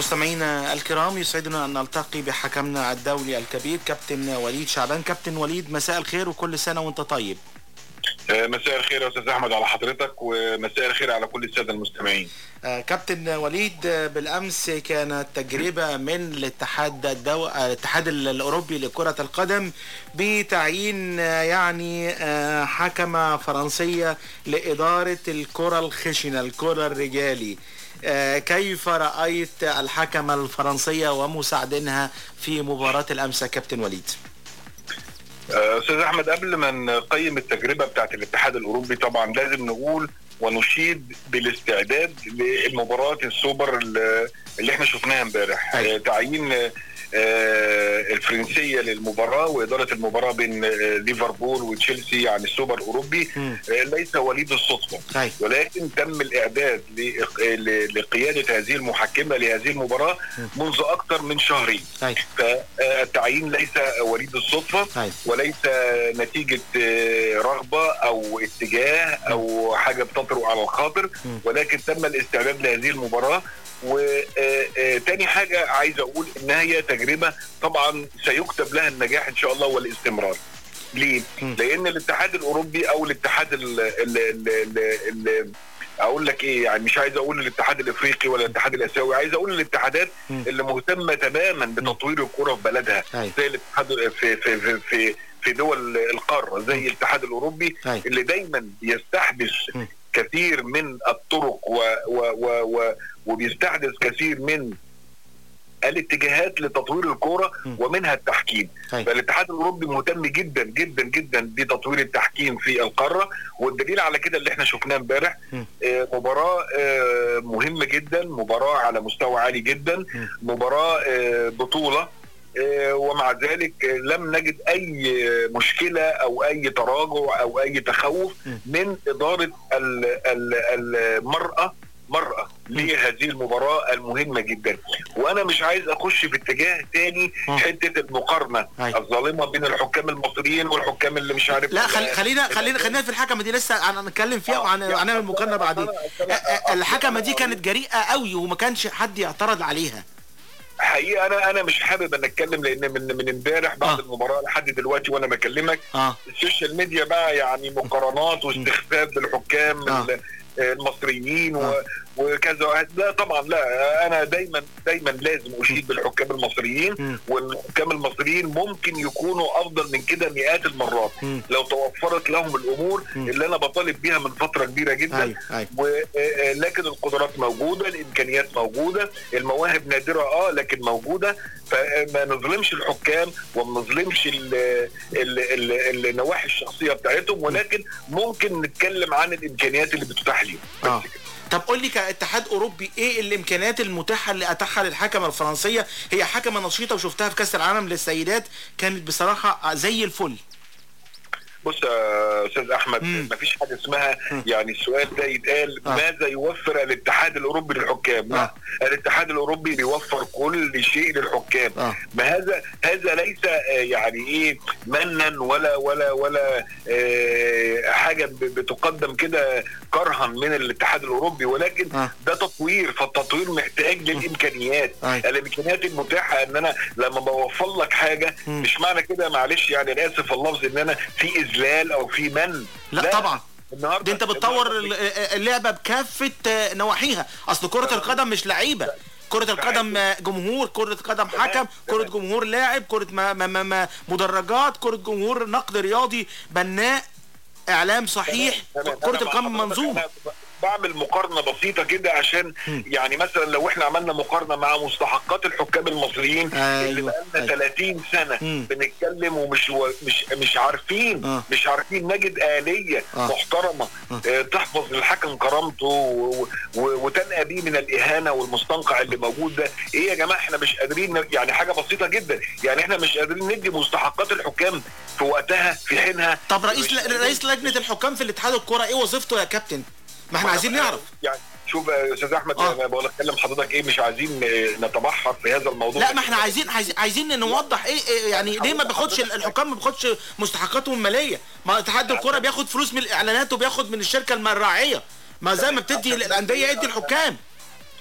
مستمعينا الكرام يسعدنا أن نلتقي بحكمنا الدولي الكبير كابتن وليد شعبان كابتن وليد مساء الخير وكل سنة وانت طيب آه، مساء الخير يا استاذ احمد على حضرتك ومساء الخير على كل الساده المستمعين آه، كابتن وليد آه، بالامس كانت تجربه من الاتحاد الدو... آه، الاتحاد ال- الاوروبي لكره القدم بتعيين آه، يعني آه، حكمه فرنسيه لاداره الكره الخشنه الكره الرجالي آه، كيف رايت الحكمه الفرنسيه ومساعدينها في مباراه الامس يا كابتن وليد آه، استاذ احمد قبل ما نقيم التجربه بتاعت الاتحاد الاوروبي طبعا لازم نقول ونشيد بالاستعداد للمباراه السوبر اللي اللي احنا شفناها امبارح آه، تعيين آه، آه، الفرنسيه للمباراه واداره المباراه بين آه، ليفربول وتشيلسي عن السوبر الاوروبي آه، ليس وليد الصدفه ولكن تم الاعداد لإق- ل- لقياده هذه المحكمه لهذه المباراه منذ اكثر من شهرين فالتعيين ليس وليد الصدفه وليس نتيجه آه، رغبه او اتجاه او حاجه بتطرق على الخاطر ولكن تم الاستعداد لهذه المباراه وتاني حاجه عايز اقول انها هي تجربه طبعا سيكتب لها النجاح ان شاء الله والاستمرار ليه؟ لان الاتحاد الاوروبي او الاتحاد ال ال ال ال ال اقول لك ايه يعني مش عايز اقول الاتحاد الافريقي ولا الاتحاد الاسيوي عايز اقول الاتحادات اللي مهتمه تماما بتطوير الكره في بلدها زي الاتحاد في في في, في في دول القاره زي الاتحاد الاوروبي اللي دايما بيستحدث كثير من الطرق و و و و وبيستحدث كثير من الاتجاهات لتطوير الكوره ومنها التحكيم فالاتحاد الاوروبي مهتم جدا جدا جدا بتطوير التحكيم في القاره والدليل على كده اللي احنا شفناه امبارح آه، مباراه آه، مهمه جدا مباراه على مستوى عالي جدا مباراه آه، بطوله آه، ومع ذلك آه، لم نجد اي مشكله او اي تراجع او اي تخوف من اداره ال- ال- المراه مرأة لهذه المباراة المهمة جدا وأنا مش عايز أخش في اتجاه تاني حتة المقارنة الظالمة بين الحكام المصريين والحكام اللي مش عارف لا خلي خلينا خلينا خلينا في الحكمه دي لسه هن- هنتكلم فيها وهن- وهنعمل مقارنه بعدين أ- أ- الحكمه دي كانت جريئه قوي وما كانش حد يعترض عليها حقيقة أنا أنا مش حابب أن أتكلم لأن من من امبارح بعد المباراة لحد دلوقتي وأنا بكلمك اه السوشيال ميديا بقى يعني مقارنات واستخفاف بالحكام ال- المصريين و- وكذا لا طبعا لا انا دايما دايما لازم اشيد بالحكام المصريين والحكام المصريين ممكن يكونوا افضل من كده مئات المرات لو توفرت لهم الامور اللي انا بطالب بيها من فتره كبيره جدا أيوة، أيوة. ولكن القدرات موجوده الامكانيات موجوده المواهب نادره اه لكن موجوده فما نظلمش الحكام وما نظلمش ال- ال- ال- النواحي الشخصيه بتاعتهم ولكن ممكن نتكلم عن الامكانيات اللي بتتاح ليهم اه طب قول لي كاتحاد اوروبي ايه الامكانيات المتاحه اللي اتاحها للحكمه الفرنسيه هي حكمه نشيطه وشفتها في كاس العالم للسيدات كانت بصراحه زي الفل بص يا استاذ احمد مفيش حاجه اسمها يعني السؤال ده يتقال ماذا يوفر الاتحاد الاوروبي للحكام؟ لا الاتحاد الاوروبي بيوفر كل شيء للحكام ما هذا هذا ليس آه، يعني ايه منا ولا ولا ولا آه، حاجه ب- بتقدم كده كرها من الاتحاد الاوروبي ولكن ده تطوير فالتطوير محتاج للامكانيات الامكانيات المتاحه ان انا لما بوفر لك حاجه مش معنى كده معلش يعني انا اسف في اللفظ ان انا في اذلال او في من لا, طبعا دي انت بتطور ال- اللعبه بكافه آه، نواحيها اصل كره القدم مش لعيبه كرة القدم آه، جمهور كرة قدم حكم كرة جمهور لاعب كرة ما ما ما ما مدرجات كرة جمهور نقد رياضي بناء اعلام صحيح تمام. كرة أنا مع القدم حضرتك منظومة أنا بعمل مقارنه بسيطه كده عشان يعني مثلا لو احنا عملنا مقارنه مع مستحقات الحكام المصريين اللي بقالنا 30 سنه بنتكلم ومش و... مش مش عارفين مش عارفين نجد اليه محترمه آه، تحفظ للحكم كرامته و... و... وتنقى بيه من الاهانه والمستنقع اللي موجود ده ايه يا جماعه احنا مش قادرين ن- يعني حاجه بسيطه جدا يعني احنا مش قادرين ندي مستحقات الحكام في وقتها في حينها طب رئيس ل... رئيس لجنة الحكام في الاتحاد الكرة ايه وظيفته يا كابتن ما احنا عايزين نعرف يعني شوف يا استاذ احمد انا بقول اتكلم حضرتك ايه مش عايزين آه، نتبحر في هذا الموضوع لا ما احنا عايزين عايزين عايزين نوضح ايه, إيه يعني ليه ما بياخدش الحكام ما بياخدش مستحقاتهم الماليه ما اتحاد الكوره بياخد فلوس من الاعلانات وبياخد من الشركه الراعيه ما زي ما بتدي الانديه يدي الحكام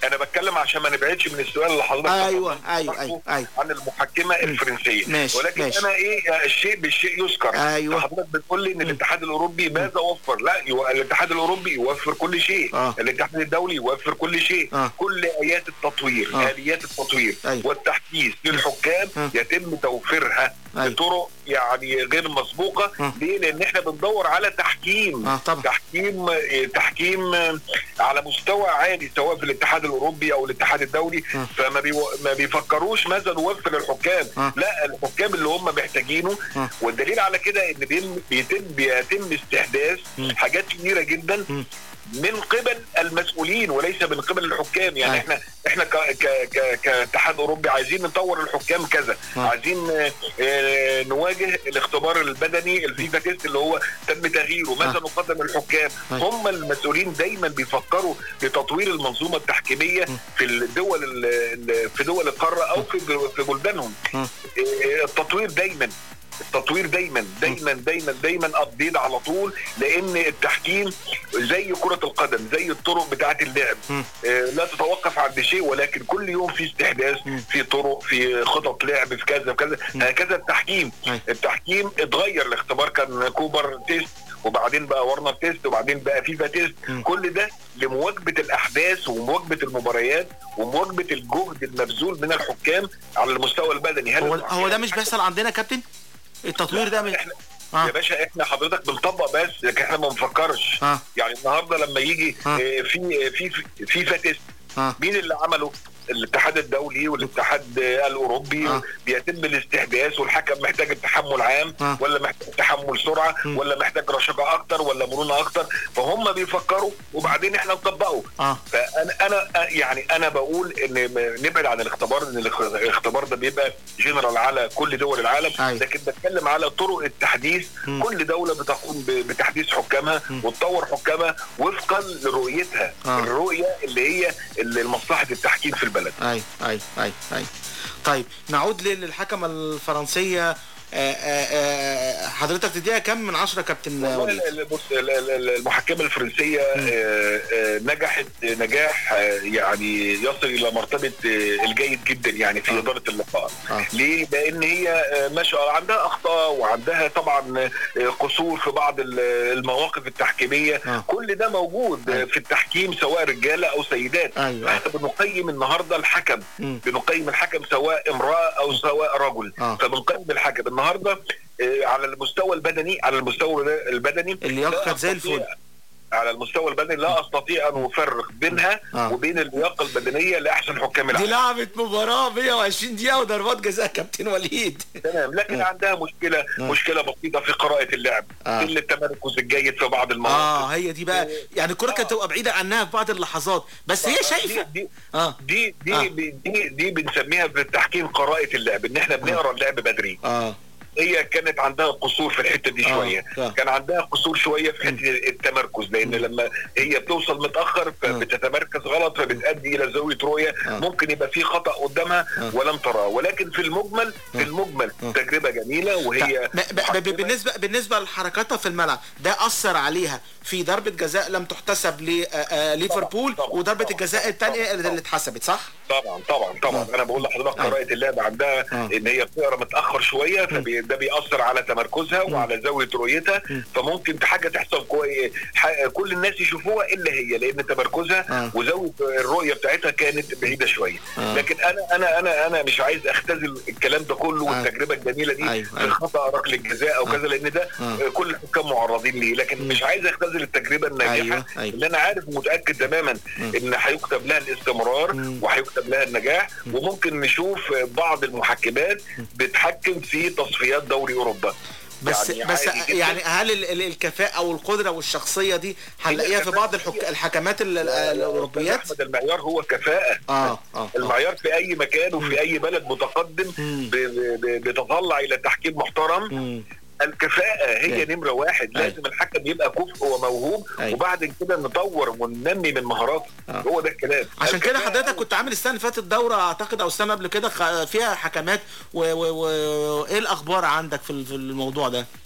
انا بتكلم عشان ما نبعدش من السؤال اللي حضرتك ايوه تفضلت ايوه ايوه ايوه عن المحكمه الفرنسيه ماشي، ولكن ماشي. انا ايه الشيء بالشيء يذكر أيوة. حضرتك بتقول لي ان الاتحاد الاوروبي ماذا وفر لا يو... الاتحاد الاوروبي يوفر كل شيء آه. الاتحاد الدولي يوفر كل شيء آه. كل ايات التطوير آه. اليات التطوير أيوة. والتحديث للحكام آه. يتم توفيرها أيوة. بطرق يعني غير مسبوقه آه. ليه؟ لان احنا بندور على تحكيم آه، طبعا. تحكيم آه، تحكيم آه، على مستوى عالي سواء في الاتحاد الاوروبي او الاتحاد الدولي آه. فما بيو... ما بيفكروش ماذا نوفر للحكام آه. لا الحكام اللي هم محتاجينه آه. والدليل على كده ان بيتم بيتم, بيتم استحداث مم. حاجات كتيره جدا مم. من قبل المسؤولين وليس من قبل الحكام يعني أيوة. احنا احنا ك ك ك كاتحاد اوروبي عايزين نطور الحكام كذا آه. عايزين آه، آه، نواجه الاختبار البدني الفيفا تيست اللي هو تم تغييره ماذا آه. نقدم للحكام أيوة. هم المسؤولين دايما بيفكروا لتطوير المنظومه التحكيميه في الدول ال- ال- في دول القاره او في في بلدانهم آه. آه، التطوير دايما التطوير دايما دايما دايما دايما ابديت على طول لان التحكيم زي كره القدم زي الطرق بتاعه اللعب مم. آه، لا تتوقف عند شيء ولكن كل يوم في استحداث في طرق في خطط لعب في كذا وكذا هكذا التحكيم أيوة. التحكيم اتغير الاختبار كان كوبر تيست وبعدين بقى ورنر تيست وبعدين بقى فيفا تيست مم. كل ده لمواكبه الاحداث ومواكبه المباريات ومواكبه الجهد المبذول من الحكام على المستوى البدني هل هو الحكام- هو ده مش بيحصل عندنا يا كابتن التطوير ده مش احنا آه. يا باشا احنا حضرتك بنطبق بس لكن احنا ما بنفكرش آه. يعني النهارده لما يجي آه. آه، في في في فيفا تيست آه. مين اللي عمله؟ الاتحاد الدولي والاتحاد آه، الاوروبي آه. بيتم الاستحداث والحكم محتاج التحمل عام آه. ولا محتاج تحمل سرعه م. ولا محتاج رشاقه اكتر ولا مرونه اكتر فهم بيفكروا وبعدين احنا نطبقه اه فانا انا يعني انا بقول ان م- نبعد عن الاختبار ان الاخ- الاختبار ده بيبقى جنرال على كل دول العالم أيوة. لكن بتكلم على طرق التحديث مم. كل دوله بتقوم ب- بتحديث حكامها وتطور حكامها وفقا لرؤيتها آه. الرؤيه اللي هي اللي لمصلحه التحكيم في البلد اي اي اي اي طيب نعود لل- للحكمه الفرنسيه آه، آه، آه، حضرتك تديها كم من عشرة كابتن والله وليد ال- ال- بص ال- ال- ال- المحكمه الفرنسيه آه، آه، نجحت نجاح آه، يعني يصل الى مرتبه آه، الجيد جدا يعني في آه. اداره اللقاء آه. ليه؟ لان هي آه، ما شاء الله عندها اخطاء وعندها طبعا آه، قصور في بعض ال- المواقف التحكيميه آه. كل ده موجود آه، أيوة. في التحكيم سواء رجاله او سيدات أيوة. احنا بنقيم النهارده الحكم مم. بنقيم الحكم سواء امراه او سواء رجل آه. فبنقيم الحكم النهارده آه، على المستوى البدني على المستوى البدني اللياقة لا كانت زي أستطيع- الفل. على المستوى البدني لا استطيع ان افرق بينها آه. وبين اللياقه البدنيه لاحسن حكام دي العالم لعبت مباراة 120 دقيقة وضربات جزاء كابتن وليد تمام لكن عندها مشكله مشكله بسيطه في قراءه اللعب آه. في التمركز الجيد في بعض المواقف اه هي دي بقى يعني الكرة كانت تبقى بعيدة عنها في بعض اللحظات بس هي شايفة دي دي اه دي دي, آه. دي, دي, دي بنسميها في التحكيم قراءه اللعب ان احنا بنقرا اللعب بدري اه هي كانت عندها قصور في الحته دي آه، شويه آه. كان عندها قصور شويه في حته التمركز لان لما هي بتوصل متاخر فبتتمركز غلط فبتؤدي الى زاويه رؤيه آه. ممكن يبقى في خطا قدامها آه. ولم تراه ولكن في المجمل في المجمل آه. تجربه جميله وهي ب- ب- ب- بالنسبة بالنسبة لحركاتها في الملعب ده أثر عليها في ضربة جزاء لم تحتسب لليفربول طبعاً، وضربة طبعاً، الجزاء الثانية طبعاً، اللي اتحسبت صح؟ طبعا طبعا طبعا آه. انا بقول لحضرتك آه. قراءه اللعب عندها آه. ان هي بتقرا متاخر شويه فده بيأثر على تمركزها وعلى زاويه رؤيتها فممكن حاجه تحصل كوي... ح... كل الناس يشوفوها الا هي لان تمركزها آه. وزاويه الرؤيه بتاعتها كانت بعيده شويه آه. لكن انا انا انا انا مش عايز اختزل الكلام ده كله آه. والتجربه الجميله دي أيوة، في أيوة. خطا ركله الجزاء او آه. كذا لان ده آه. كل الحكام معرضين ليه لكن مش عايز اختزل التجربه الناجحه أيوة، أيوة. اللي انا عارف متاكد تماما ان هيكتب لها الاستمرار مم. وهيكتب لها النجاح وممكن نشوف بعض المحكمات بتحكم في تصفيات دوري اوروبا بس يعني بس عادي جداً. يعني هل ال- ال- الكفاءة والقدرة والشخصية دي هنلاقيها في بعض الحك... الحكمات ال- ال- الأوروبيات؟ احمد المعيار هو كفاءه اه اه المعيار في اي مكان وفي اي بلد متقدم مم. ب- ب- ب- بيتطلع الى تحكيم محترم مم. الكفاءة هي أيوة. نمرة واحد أيوة. لازم الحكم يبقى كفء وموهوب أيوة. وبعد كده نطور وننمي من مهاراته آه. هو ده الكلام عشان كده الكفاءة حضرتك كنت عامل السنه اللي فاتت دوره اعتقد او السنه قبل كده خ- فيها حكمات وايه و... و... ايه الاخبار عندك في ال- في الموضوع ده؟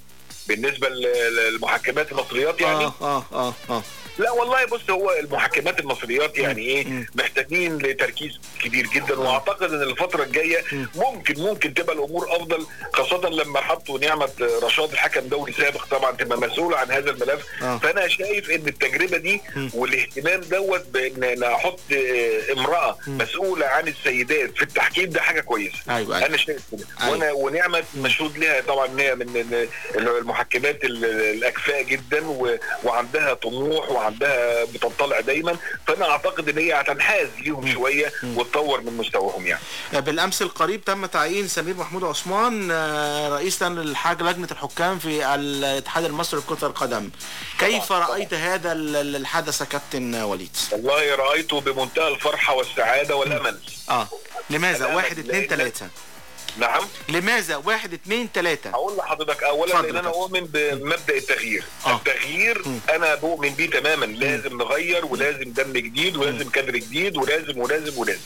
بالنسبه لل- للمحكمات المصريات يعني اه اه اه اه لا والله بص هو المحكمات المصريات يعني ايه محتاجين لتركيز كبير جدا واعتقد ان الفتره الجايه ممكن ممكن تبقى الامور افضل خاصه لما حطوا نعمه رشاد الحكم دولي سابق طبعا تبقى مسؤول عن هذا الملف آه. فانا شايف ان التجربه دي والاهتمام دوت بان أنا احط آه، امراه مسؤوله عن السيدات في التحكيم ده حاجه كويسه أيوة، أيوة. انا شايف كده أيوة. وانا ونعمه مشهود لها طبعا ان هي من ال- المحكمات ال- الاكفاء جدا و- وعندها طموح وعندها بتطلع دايما فانا اعتقد ان هي هتنحاز ليهم شويه وتطور من مستواهم يعني بالامس القريب تم تعيين سمير محمود عثمان آه، رئيسا للحاج لجنه الحكام في الاتحاد المصري لكره القدم كيف رايت هذا ال- ال- الحدث يا كابتن وليد والله رايته بمنتهى الفرحه والسعاده والامل اه لماذا الأمل واحد اتنين لأن- تلاتة نعم لماذا واحد اتنين تلاتة هقول لحضرتك اولا اتفضل لان انا يا كابتن. اؤمن بمبدا التغيير التغيير انا بؤمن بيه تماما لازم نغير ولازم دم جديد ولازم كادر جديد ولازم ولازم ولازم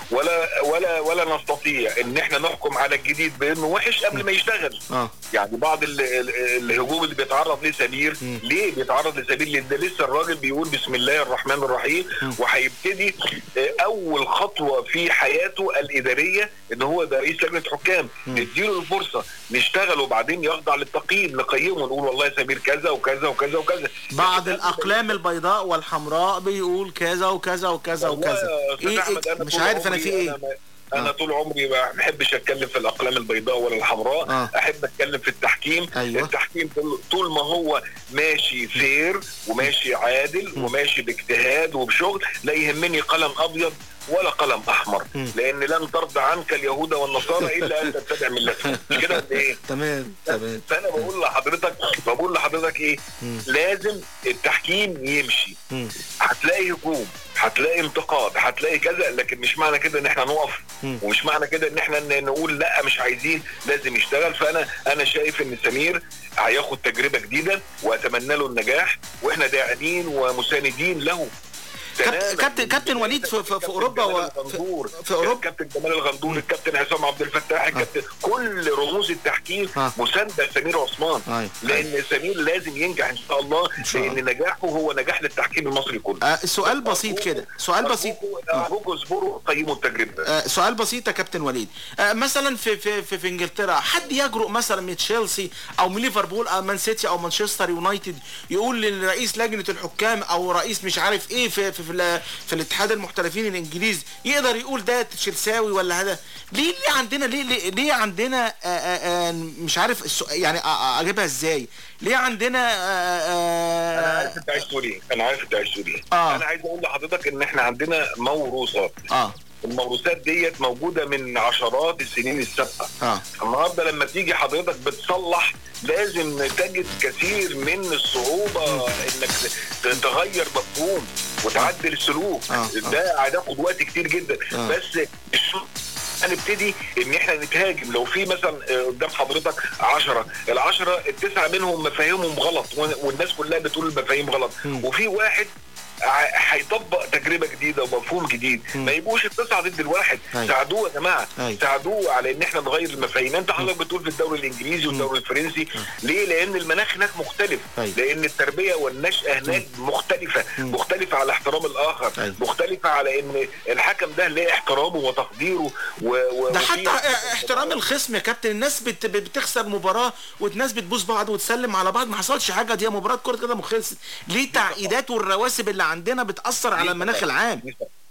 ولا ولا ولا نستطيع ان احنا نحكم على الجديد بانه وحش قبل ما يشتغل اه يعني بعض ال- ال- الهجوم اللي بيتعرض ليه سمير ليه بيتعرض لسمير لان ده لسه الراجل بيقول بسم الله الرحمن الرحيم وهيبتدي آه، اول خطوه في حياته الاداريه ان هو ده رئيس لجنه حكام نديله الفرصه نشتغل وبعدين يخضع للتقييم نقيمه ونقول والله يا سمير كذا وكذا وكذا وكذا بعض الاقلام البيضاء والحمراء بيقول كذا وكذا وكذا والله وكذا يا أستاذ إيه أحمد، إيه أنا مش طول عارف انا عمري في ايه أنا ما- انا طول عمري ما بحبش اتكلم في الاقلام البيضاء ولا الحمراء آه. احب اتكلم في التحكيم أيوة. التحكيم طول- طول ما هو ماشي فير وماشي عادل وماشي باجتهاد وبشغل لا يهمني قلم ابيض ولا قلم احمر لان لن ترضى عنك اليهود والنصارى الا ان تتبع ملتهم مش كده ولا ايه تمام تمام فانا بقول لحضرتك بقول لحضرتك ايه لازم التحكيم يمشي هتلاقي هجوم هتلاقي انتقاد هتلاقي كذا لكن مش معنى كده ان احنا نقف ومش معنى كده ان احنا ن- نقول لا مش عايزين لازم يشتغل فانا انا شايف ان سمير هياخد تجربه جديده واتمنى له النجاح واحنا داعمين ومساندين له كابتن كابتن كابتن وليد في, في, في اوروبا و... الغندور في اوروبا الكابتن جمال الغندور الكابتن عصام عبد الفتاح الكابتن كل رموز التحكيم مسانده لسمير عثمان أيوة. لان سمير لازم ينجح ان شاء الله شاء الله. لان نجاحه هو نجاح للتحكيم المصري كله آه سؤال بسيط كده سؤال بسيط ارجوكوا اصبروا قيموا التجربه آه سؤال بسيط يا كابتن وليد آه مثلا في في في, في انجلترا حد يجرؤ مثلا من تشيلسي او من ليفربول او مان سيتي او مانشستر يونايتد يقول لرئيس لجنه الحكام او رئيس مش عارف ايه في في, في, ال- في الاتحاد المحترفين الانجليزي يقدر يقول ده تشيلساوي ولا هذا ليه ليه عندنا ليه ليه, ليه عندنا آه آه آه مش عارف السؤ- يعني آه آه اجيبها ازاي ليه عندنا آه انا آه عارف انت عايز تقول ايه انا عارف انت عايز تقول ايه آه. انا عايز اقول لحضرتك ان احنا عندنا موروثات اه الموروثات ديت موجوده من عشرات السنين السابقه اه النهارده لما تيجي حضرتك بتصلح لازم تجد كثير من الصعوبه انك ت- تغير مفهوم وتعدل السلوك آه، ده هياخد وقت كتير جدا آه. بس الشغل هنبتدي ان احنا نتهاجم لو في مثلا آه، قدام حضرتك عشرة العشرة التسعة منهم مفاهيمهم غلط والناس كلها بتقول المفاهيم غلط وفي واحد ع- هيطبق تجربه جديده ومفهوم جديد ما يبقوش التسعه ضد الواحد أيوة. ساعدوه يا جماعه أيوة. ساعدوه على ان احنا نغير المفاهيم انت حضرتك بتقول في الدوري الانجليزي والدوري الفرنسي ليه لان المناخ هناك مختلف أيوة. لان التربيه والنشاه هناك مختلفه مختلفه على احترام الاخر أيوة. مختلفه على ان الحكم ده ليه احترامه وتقديره و... و... ده وفي- حتى احترام الخصم يا كابتن الناس بت بتخسر مباراه والناس بتبوس بعض وتسلم على بعض ما حصلش حاجه دي مباراه كره قدم وخلصت ليه التعقيدات والرواسب اللي عندنا بتاثر على المناخ العام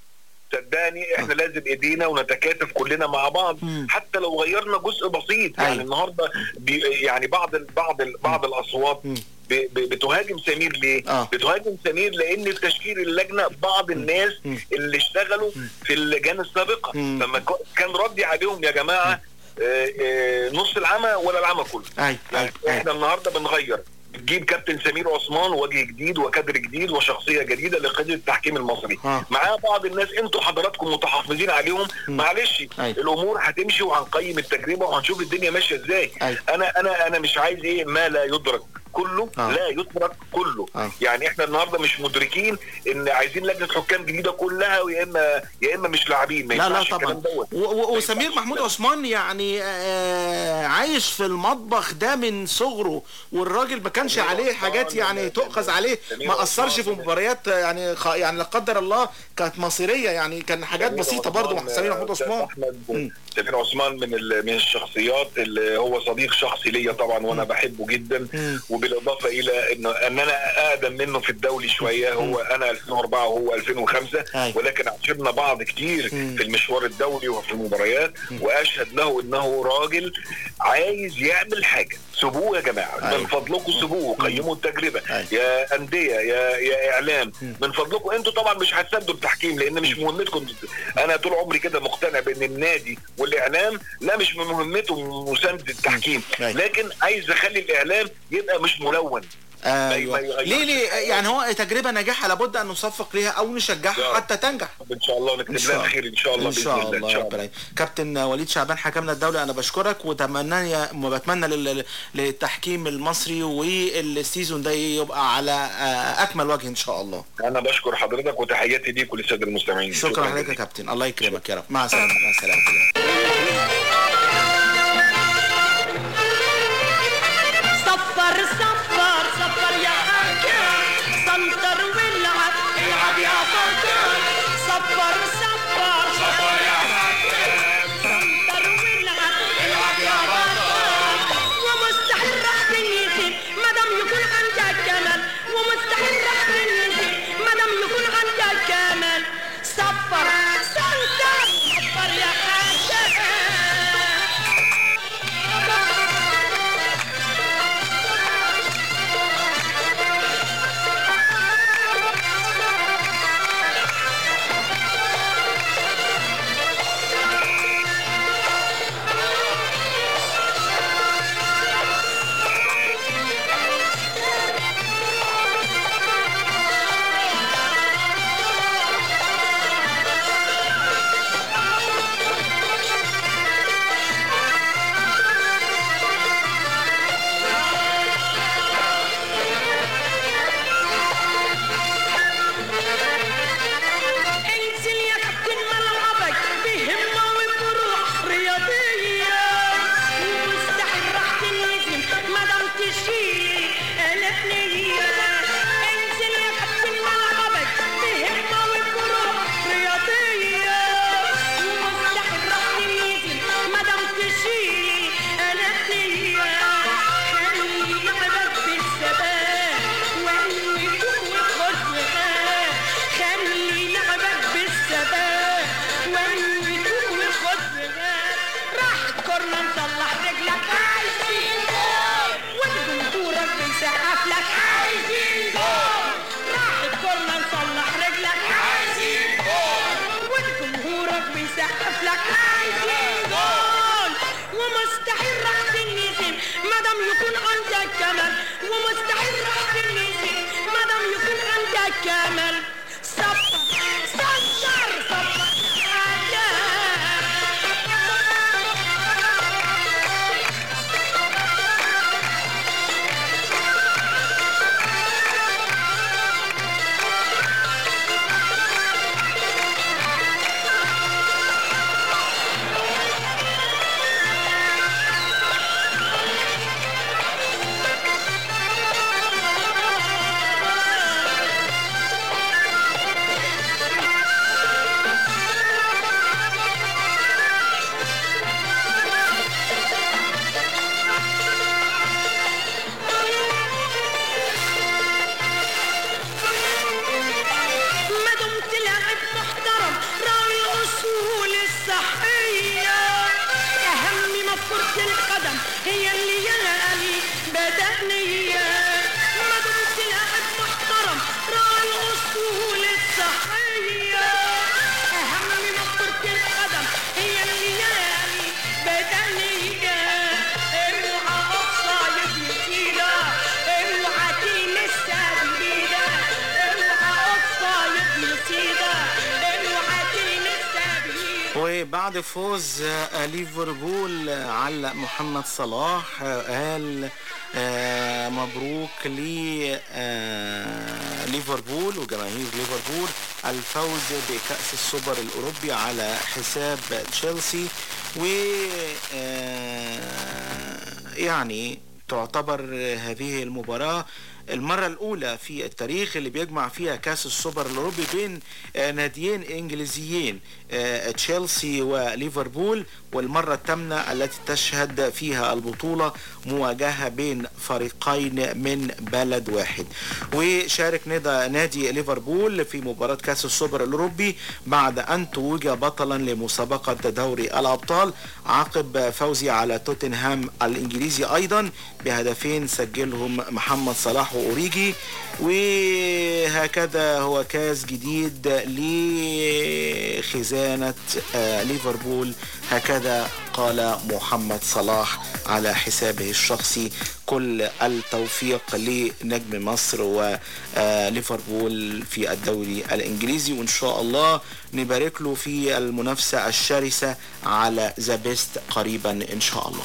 صدقني احنا لازم ايدينا ونتكاتف كلنا مع بعض حتى لو غيرنا جزء بسيط يعني أيوة. النهارده بي يعني بعض ال بعض ال بعض الاصوات ب- ب- بتهاجم سمير ليه؟ آه. بتهاجم سمير لان في تشكيل اللجنه بعض الناس اللي اشتغلوا في اللجان السابقه لما ك- كان ردي عليهم يا جماعه آه، آه، نص العمى ولا العمى كله ايوه يعني احنا النهارده بنغير بتجيب كابتن سمير عثمان وجه جديد وكادر جديد وشخصيه جديده لقياده التحكيم المصري آه. معاه بعض الناس انتوا حضراتكم متحفظين عليهم معلش أيوة. الامور هتمشي وهنقيم التجربه وهنشوف الدنيا ماشيه ازاي أيوة. انا انا انا مش عايز ايه ما لا يدرك كله آه. لا يترك كله آه. يعني احنا النهارده مش مدركين ان عايزين لجنه حكام جديده كلها ويا اما يا اما مش لاعبين ما لا لا ينفعش طبعا الكلام دوت و- و- وسمير محمود عثمان يعني آه، عايش في المطبخ ده من صغره والراجل ما كانش عليه حاجات يعني تؤخذ عليه ما اثرش في مباريات آه، يعني خ- يعني لا قدر الله كانت مصيريه يعني كان حاجات بسيطه برضه مع سمير محمود عثمان احمد سمير عثمان من ال- من الشخصيات اللي هو صديق شخصي ليا طبعا وانا بحبه جدا وبالاضافه الى ان ان انا اقدم منه في الدولي شويه هو انا 2004 وهو 2005 ولكن عاشرنا بعض كتير في المشوار الدولي وفي المباريات واشهد له انه راجل عايز يعمل حاجه سيبوه يا جماعه من فضلكم سيبوه قيموا التجربه يا انديه يا يا اعلام من فضلكم انتوا طبعا مش هتساندوا التحكيم لان مش مهمتكم انا طول عمري كده مقتنع بان النادي والاعلام لا مش من مهمته مسانده التحكيم لكن عايز اخلي الاعلام يبقى مش ملون ايوه يغيرش ليه ليه يعني هو تجربه ناجحه لابد ان نصفق ليها او نشجعها حتى تنجح ان شاء الله نكتب لها الخير ان شاء الله ان شاء الله, الله رب العالمين كابتن وليد شعبان حكمنا الدولي انا بشكرك وتمنى وبتمنى لل- للتحكيم المصري والسيزون ده يبقى على آه، اكمل وجه ان شاء الله انا بشكر حضرتك وتحياتي ليك وللساده المستمعين شكرا لك يا كابتن الله يكرمك يا رب مع السلامه مع السلامه صفر صفر صفر يا حكام سنتر والعب العب يا سنتر صفر صفر صفر يا حكام سنتر والعب العب يا بطل ومستحيل راح تنيسي مادام يكون عندك كمال ومستحيل راح تنيسي مادام يكون عندك كمال صفر سنتر صفر يا حكام انزل يا كابتن ملعبك بهمة وبروح رياضية ومستحيل راح تنهزم مادام تشيل الأهلية انزل يا كابتن ملعبك بهمة وبروح رياضية ومستحيل راح تنهزم مادام تشيل الأهلية خلي لعبك بالثبات وقوته وخطوتك خلي لعبك بالثبات وقوته وخطوتك راح كورنا نصلح رجلك عايزين جول والجمهورك بيسقف لك عايزين جول راح كورنا نصلح رجلك عايزين جول والجمهورك بيسقف لك عايزين جول ومستحيل راح تنسي مادام يكون عندك كمال ومستحيل راح تنسي مادام يكون عندك كمال صفر صفر صفر ما دمت لاعب محترم راعي الاصول الصحيه اهم مفكرة القدم هي اللي يلي بدنيه ما دمت لاعب محترم راعي الاصول الصحيه اهم مفكرة القدم هي اللي يلي بدنيه اوعى اوفسايد يصير اوعى تلمس سبيله اوعى اوفسايد يصير اوعى تلمس سبيله وبعد بعد فوز آه، ليفربول آه، علق محمد صلاح آه، قال آه، مبروك ليفربول وجماهير ليفربول الفوز بكأس السوبر الأوروبي على حساب تشيلسي و آه، يعني تعتبر هذه المباراة المرة الأولى في التاريخ اللي بيجمع فيها كأس السوبر الأوروبي بين آه، ناديين إنجليزيين آه، تشيلسي وليفربول والمرة الثامنة التي تشهد فيها البطولة مواجهة بين فريقين من بلد واحد وشارك ندى نادي ليفربول في مباراة كأس السوبر الأوروبي بعد أن توج بطلا لمسابقة دوري الأبطال عقب فوزه على توتنهام الإنجليزي أيضا بهدفين سجلهم محمد صلاح وأوريجي وهكذا هو كاس جديد لخزانة آه، ليفربول هكذا قال محمد صلاح على حسابه الشخصي كل التوفيق لنجم مصر وليفربول في الدوري الإنجليزي وإن شاء الله نبارك له في المنافسة الشرسة على ذا بيست قريبا إن شاء الله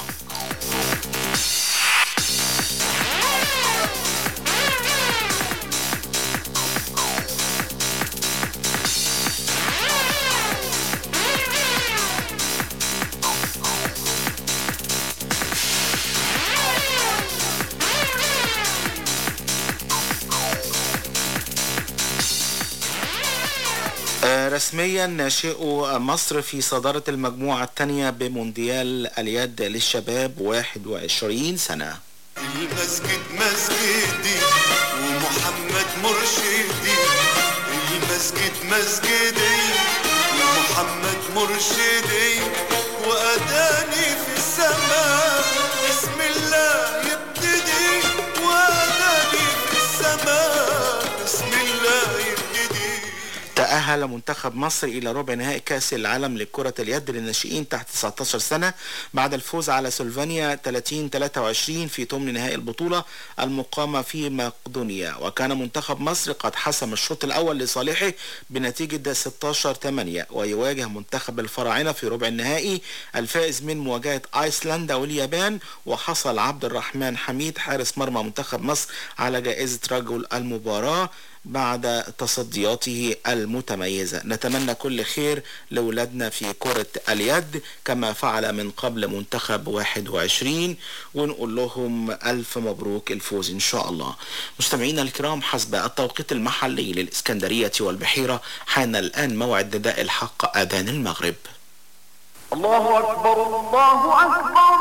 آه، رسميا ناشئو مصر في صدارة المجموعة الثانية بمونديال اليد للشباب 21 سنة المسجد مسجدي ومحمد مرشدي المسجد مسجدي ومحمد مرشدي وأداني في السماء بسم الله يبتدي وأداني في السماء بسم الله يبتدي تأهل منتخب مصر إلى ربع نهائي كأس العالم لكرة اليد للناشئين تحت 19 سنة بعد الفوز على سلوفينيا 30-23 في ثمن نهائي البطولة المقامة في مقدونيا وكان منتخب مصر قد حسم الشوط الأول لصالحه بنتيجة 16-8 ويواجه منتخب الفراعنة في ربع النهائي الفائز من مواجهة أيسلندا واليابان وحصل عبد الرحمن حميد حارس مرمى منتخب مصر على جائزة رجل المباراة بعد تصدياته المتميزة نتمنى كل خير لولادنا في كرة اليد كما فعل من قبل منتخب 21 ونقول لهم ألف مبروك الفوز إن شاء الله مستمعينا الكرام حسب التوقيت المحلي للإسكندرية والبحيرة حان الآن موعد نداء الحق أذان المغرب الله أكبر الله أكبر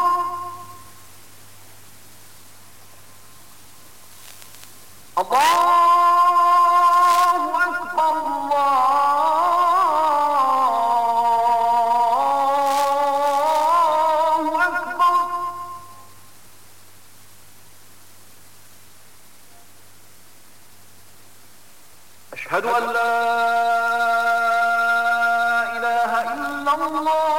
الله أكبر الله أكبر أشهد أن لا إله إلا الله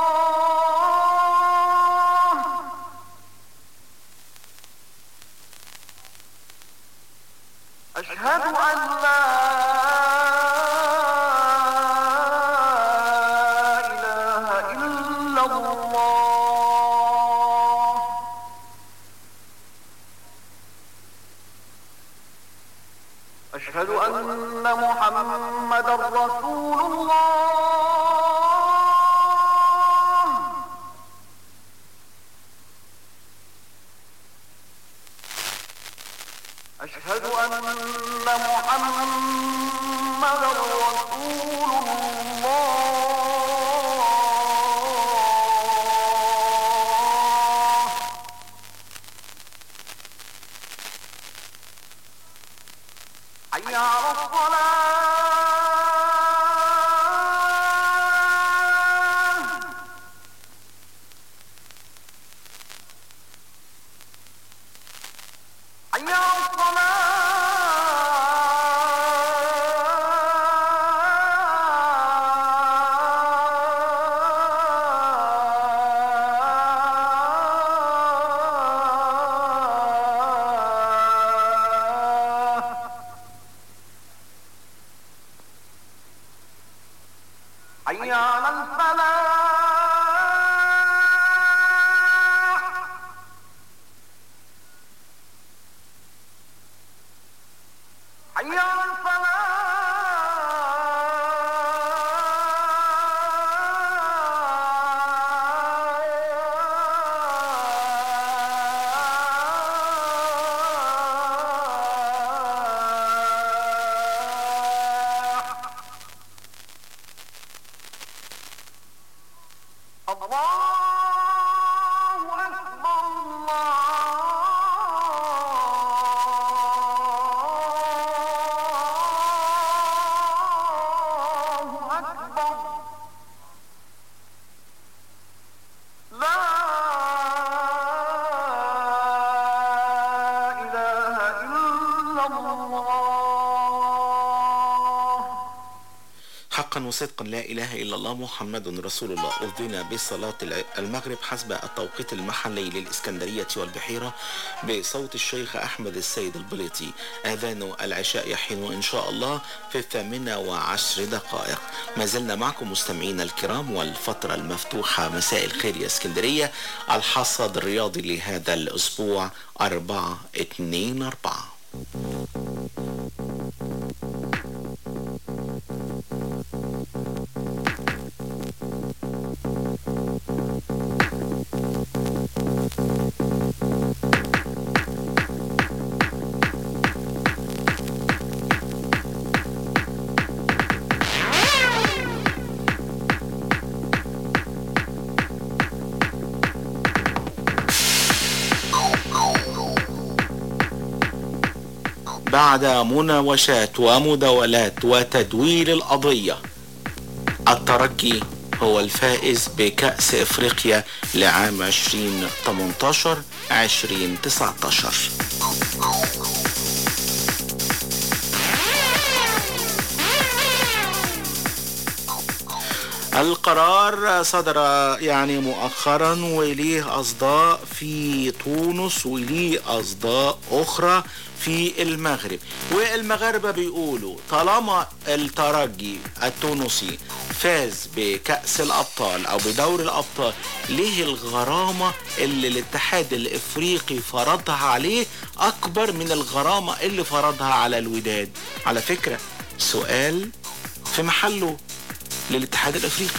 أشهد أن لا إله إلا الله أشهد أن محمدا رسول الله أشهد أن محمدا رسول الله حي على الصلاة حي على الصلاة حي على الفلاح حقا وصدقا لا إله إلا الله محمد رسول الله أذن بصلاة الع- المغرب حسب التوقيت المحلي للإسكندرية والبحيرة بصوت الشيخ أحمد السيد البليطي آذان العشاء يحين إن شاء الله في الثامنة وعشر دقائق ما زلنا معكم مستمعينا الكرام والفترة المفتوحة مساء الخير يا اسكندرية الحصد الرياضي لهذا الأسبوع أربعة اتنين أربعة بعد مناوشات ومداولات وتدوير القضية الترجي هو الفائز بكأس افريقيا لعام 2018 2019 القرار صدر يعني مؤخرا وليه أصداء في تونس وليه أصداء أخرى في المغرب والمغاربة بيقولوا طالما الترجي التونسي فاز بكأس الأبطال أو بدور الأبطال ليه الغرامة اللي الاتحاد الإفريقي فرضها عليه أكبر من الغرامة اللي فرضها على الوداد على فكرة سؤال في محله للاتحاد الافريقي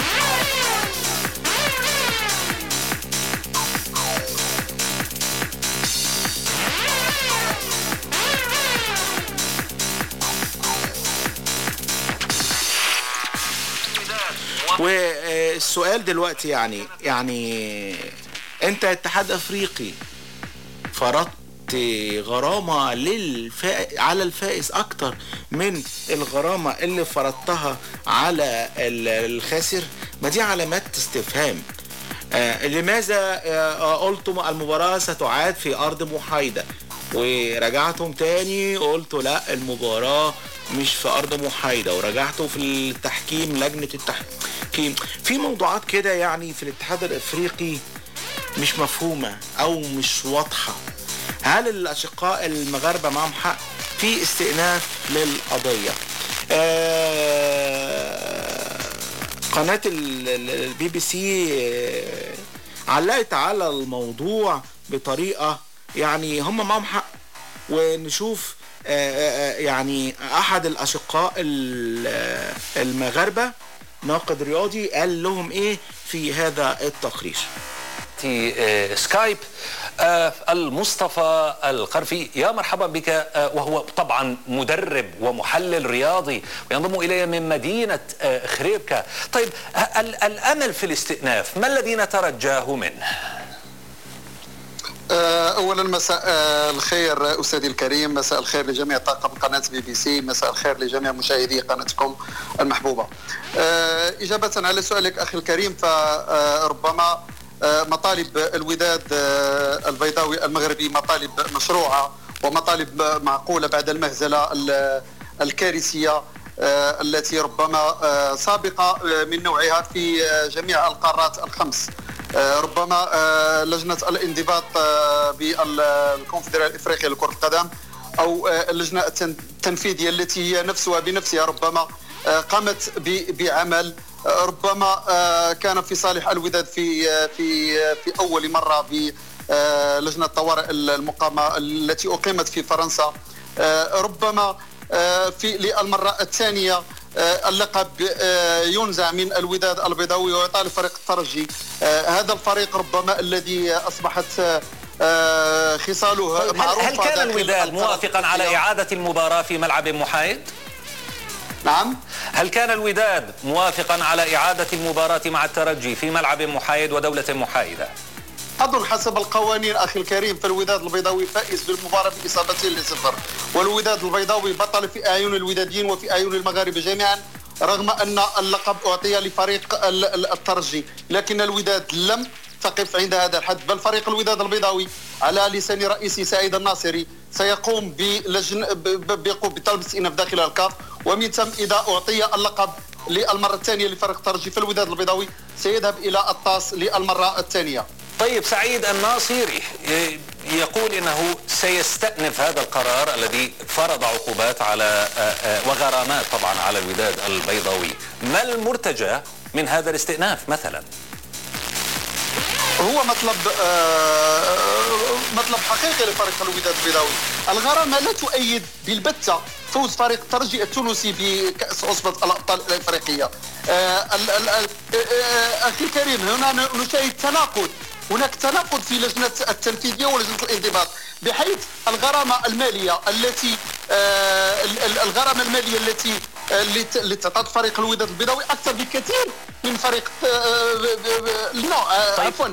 والسؤال دلوقتي يعني يعني انت اتحاد افريقي فرضت غرامة للفائز على الفائز أكتر من الغرامة اللي فرضتها على ال- الخاسر ما دي علامات استفهام آه لماذا آه قلتم المباراة ستعاد في أرض محايدة ورجعتم تاني قلتوا لا المباراة مش في أرض محايدة ورجعتوا في التحكيم لجنة التحكيم في موضوعات كده يعني في الاتحاد الإفريقي مش مفهومة أو مش واضحة هل الأشقاء المغاربة معهم حق في استئناف للقضية آه، قناة ال- ال- البي بي سي آه، علقت على الموضوع بطريقة يعني هم معهم حق ونشوف آه، آه، آه، يعني أحد الأشقاء ال- آه، المغاربة ناقد رياضي قال لهم إيه في هذا التقرير في آه، سكايب آه، المصطفى القرفي يا مرحبا بك آه، وهو طبعا مدرب ومحلل رياضي وينضم الي من مدينه آه، خريبكا طيب ه- ال- الامل في الاستئناف ما الذي نترجاه منه آه، اولا مساء آه، الخير آه، استاذي الكريم مساء الخير لجميع طاقم قناه بي بي سي مساء الخير لجميع مشاهدي قناتكم المحبوبه آه، اجابه على سؤالك اخي الكريم فربما مطالب الوداد آه، البيضاوي المغربي مطالب مشروعه ومطالب معقوله بعد المهزله ال- الكارثيه آه، التي ربما آه، سابقه آه، من نوعها في آه، جميع القارات الخمس آه، ربما آه، لجنه الانضباط آه، بالكونفدراليه الافريقيه لكره القدم او آه، اللجنه التن- التنفيذيه التي هي نفسها بنفسها ربما آه، قامت ب- بعمل آه، ربما آه، كان في صالح الوداد في آه، في آه، في اول مره ب آه، لجنه طوارئ المقامه التي اقيمت في فرنسا آه، ربما آه، في للمره الثانيه آه، اللقب آه، ينزع من الوداد البيضاوي ويعطى لفريق الترجي آه، هذا الفريق ربما الذي اصبحت آه، آه، خصاله طيب هل, معروفه هل كان داخل الوداد موافقا على الفريق. اعاده المباراه في ملعب محايد نعم هل كان الوداد موافقا على اعاده المباراه مع الترجي في ملعب محايد ودوله محايده أظن حسب القوانين أخي الكريم فالوداد البيضاوي فائز بالمباراة بإصابة لصفر والوداد البيضاوي بطل في أعين الوداديين وفي أعين المغاربة جميعا رغم أن اللقب أعطي لفريق ال- ال- الترجي لكن الوداد لم تقف عند هذا الحد بل فريق الوداد البيضاوي على لسان رئيسه سعيد الناصري سيقوم بلجن ب- ب- بيقوم بطلب استئناف داخل الكاف ومن ثم إذا أعطي اللقب للمرة الثانية لفريق الترجي في الوداد البيضاوي سيذهب إلى الطاس للمرة الثانية طيب سعيد الناصيري ي- يقول انه سيستأنف هذا القرار الذي فرض عقوبات على آه، آه، وغرامات طبعا على الوداد البيضاوي ما المرتجى من هذا الاستئناف مثلا هو مطلب آه، مطلب حقيقي لفريق الوداد البيضاوي الغرامة لا تؤيد بالبتة فوز فريق الترجي التونسي بكأس عصبة الأبطال الأفريقية آه، ال- ال- ال- آه، أخي الكريم هنا ن- نشاهد تناقض هناك تناقض في لجنة التنفيذية ولجنة الانضباط بحيث الغرامة المالية التي آه، ال- ال- الغرامة المالية التي آه، اللي ت- اللي تعطى فريق الوداد البيضاوي أكثر بكثير من فريق آه، ب- ب- ب- لا آه، عفوا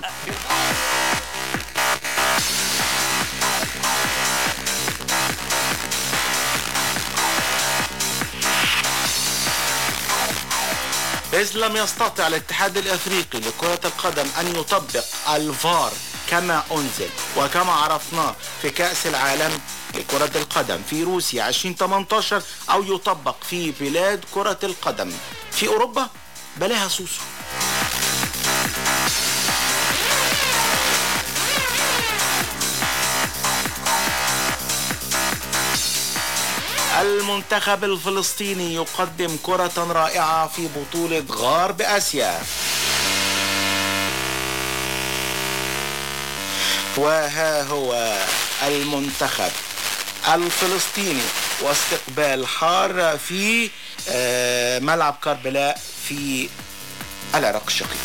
إذ لم يستطع الاتحاد الأفريقي لكرة القدم أن يطبق الفار كما أنزل وكما عرفناه في كأس العالم لكرة القدم في روسيا 2018 أو يطبق في بلاد كرة القدم في أوروبا بلاها سوسو المنتخب الفلسطيني يقدم كرة رائعة في بطولة غرب آسيا وها هو المنتخب الفلسطيني واستقبال حار في آه، ملعب كربلاء في العراق الشقيق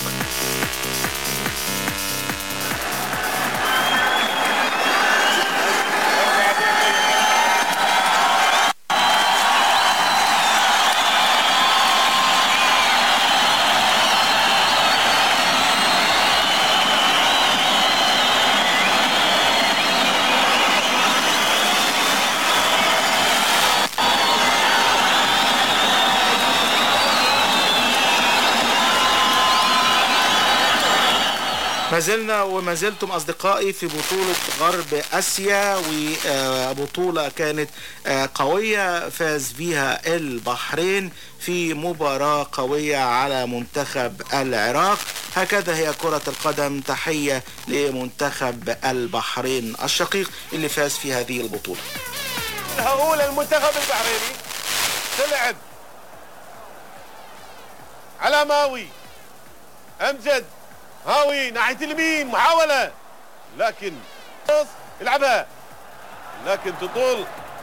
ما زلنا وما زلتم أصدقائي في بطولة غرب آسيا وبطولة كانت آه، قوية فاز بها البحرين في مباراة قوية على منتخب العراق هكذا هي كرة القدم تحية لمنتخب البحرين الشقيق اللي فاز في هذه البطولة هقول المنتخب البحريني تلعب على ماوي امجد هاوي ناحيه اليمين محاوله لكن يلعبها لكن تطول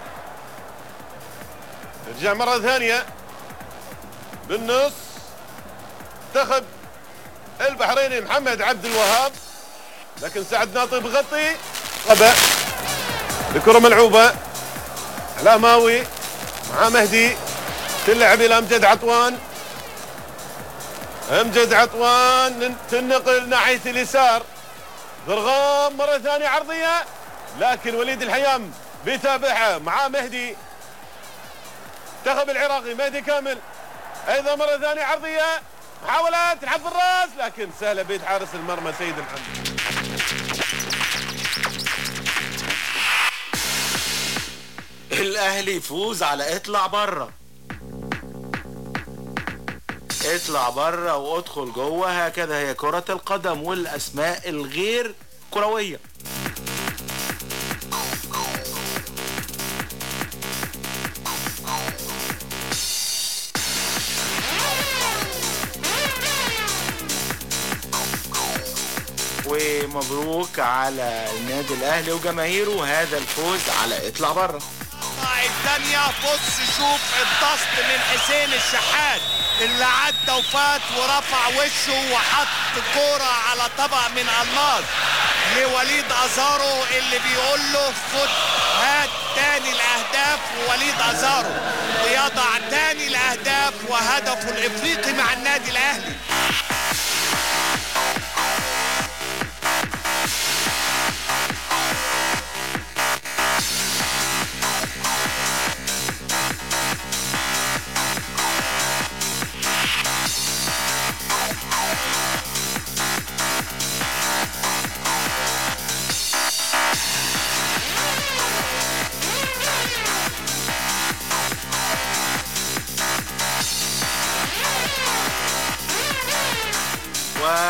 ترجع مره ثانيه بالنص منتخب البحريني محمد عبد الوهاب لكن سعد ناطي بغطي غبا الكره ملعوبه على ماوي مع مهدي تلعب الى امجد عطوان امجد عطوان نن- تنقل ناحيه اليسار ضرغام مره ثانيه عرضيه لكن وليد الحيام بيتابعها مع مهدي منتخب العراقي مهدي كامل ايضا مره ثانيه عرضيه محاولات تلعب بالراس لكن سهله بيد حارس المرمى سيد محمد الاهلي يفوز على اطلع بره اطلع بره وادخل جوه هكذا هي كرة القدم والاسماء الغير كروية ومبروك على النادي الاهلي وجماهيره هذا الفوز على اطلع بره الثانية بص شوف الضغط من حسين الشحات اللي عدى وفات ورفع وشه وحط كورة على طبق من الماس لوليد أزارو اللي بيقول له خد هات تاني الأهداف ووليد أزارو ويضع تاني الأهداف وهدفه الإفريقي مع النادي الأهلي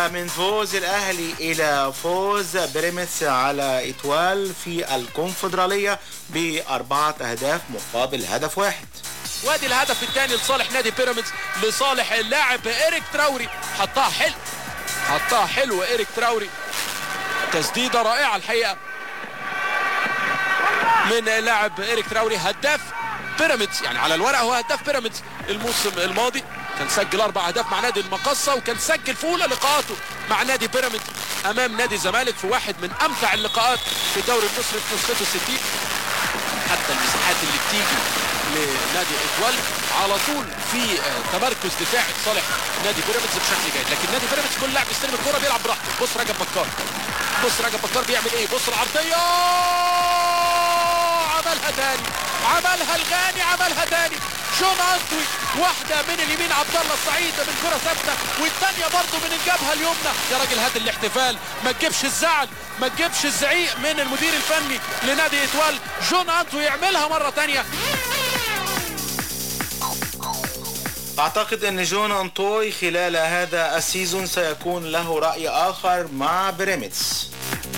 ومن فوز الاهلي الى فوز بيراميدز على اتوال في الكونفدراليه باربعه اهداف مقابل هدف واحد وادي الهدف الثاني لصالح نادي بيراميدز لصالح اللاعب ايريك تراوري حطها حلو حطها حلو ايريك تراوري تسديده رائعه الحقيقه من لاعب ايريك تراوري هداف بيراميدز يعني على الورق هو هداف بيراميدز الموسم الماضي كان سجل اربع اهداف مع نادي المقصه وكان سجل في اولى لقاءاته مع نادي بيراميدز امام نادي الزمالك في واحد من امتع اللقاءات في الدوري المصري في نسخته الستين حتى المساحات اللي بتيجي لنادي اتوال على طول في آه، تمركز دفاعي لصالح نادي بيراميدز بشكل جيد لكن نادي بيراميدز كل لاعب يستلم الكوره بيلعب براحته بص رجب بكار بص رجب بكار بيعمل ايه بص العرضيه عملها تاني عملها الغاني عملها تاني جون انتوي واحدة من اليمين عبد الله السعيد من كرة ثابتة والثانية برضه من الجبهة اليمنى يا راجل هات الاحتفال ما تجيبش الزعل ما تجيبش الزعيق من المدير الفني لنادي اتوال جون انتوي يعملها مرة تانية اعتقد ان جون انطوي خلال هذا السيزون سيكون له رأي اخر مع بيراميدز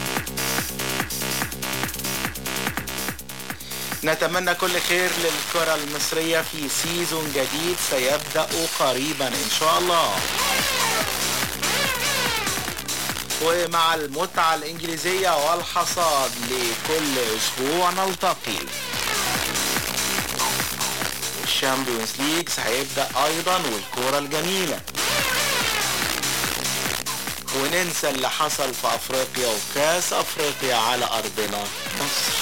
نتمنى كل خير للكرة المصرية في سيزون جديد سيبدأ قريبا ان شاء الله ومع المتعة الانجليزية والحصاد لكل اسبوع نلتقي الشامبيونز ليج هيبدأ ايضا والكرة الجميلة وننسى اللي حصل في افريقيا وكاس افريقيا على ارضنا مصر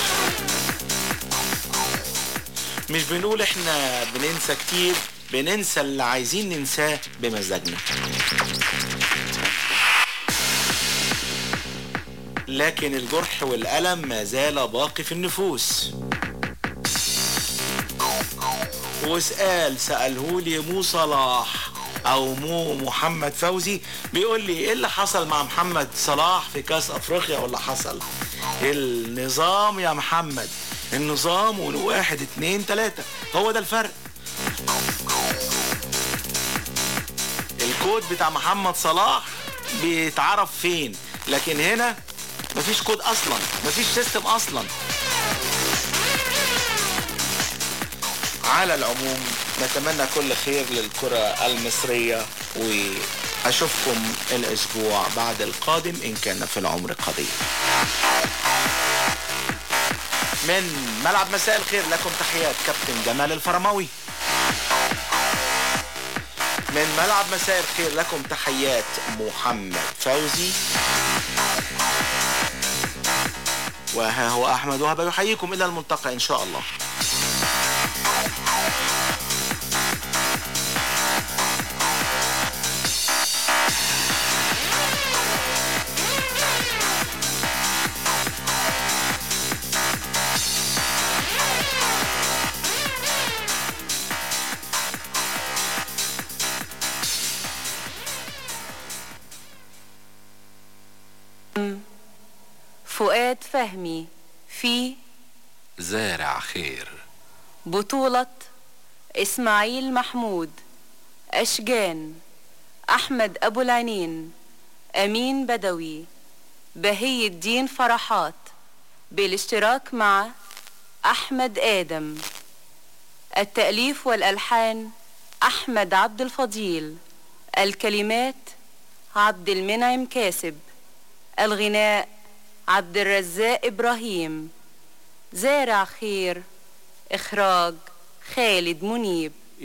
مش بنقول احنا بننسى كتير بننسى اللي عايزين ننساه بمزاجنا لكن الجرح والألم ما زال باقي في النفوس وسؤال سأله لي مو صلاح او مو محمد فوزي بيقول لي ايه اللي حصل مع محمد صلاح في كاس افريقيا ولا حصل النظام يا محمد النظام واحد اتنين تلاتة هو ده الفرق الكود بتاع محمد صلاح بيتعرف فين لكن هنا مفيش كود اصلا مفيش سيستم اصلا على العموم نتمنى كل خير للكرة المصرية وأشوفكم الأسبوع بعد القادم إن كان في العمر قضية من ملعب مساء الخير لكم تحيات كابتن جمال الفرماوي من ملعب مساء الخير لكم تحيات محمد فوزي وها هو أحمد وهبة يحييكم إلى الملتقى إن شاء الله فؤاد فهمي في زارع خير بطولة إسماعيل محمود أشجان أحمد أبو العنين أمين بدوي بهي الدين فرحات بالاشتراك مع أحمد آدم التأليف والألحان أحمد عبد الفضيل الكلمات عبد المنعم كاسب الغناء عبد الرزاق إبراهيم زارع خير إخراج خالد منيب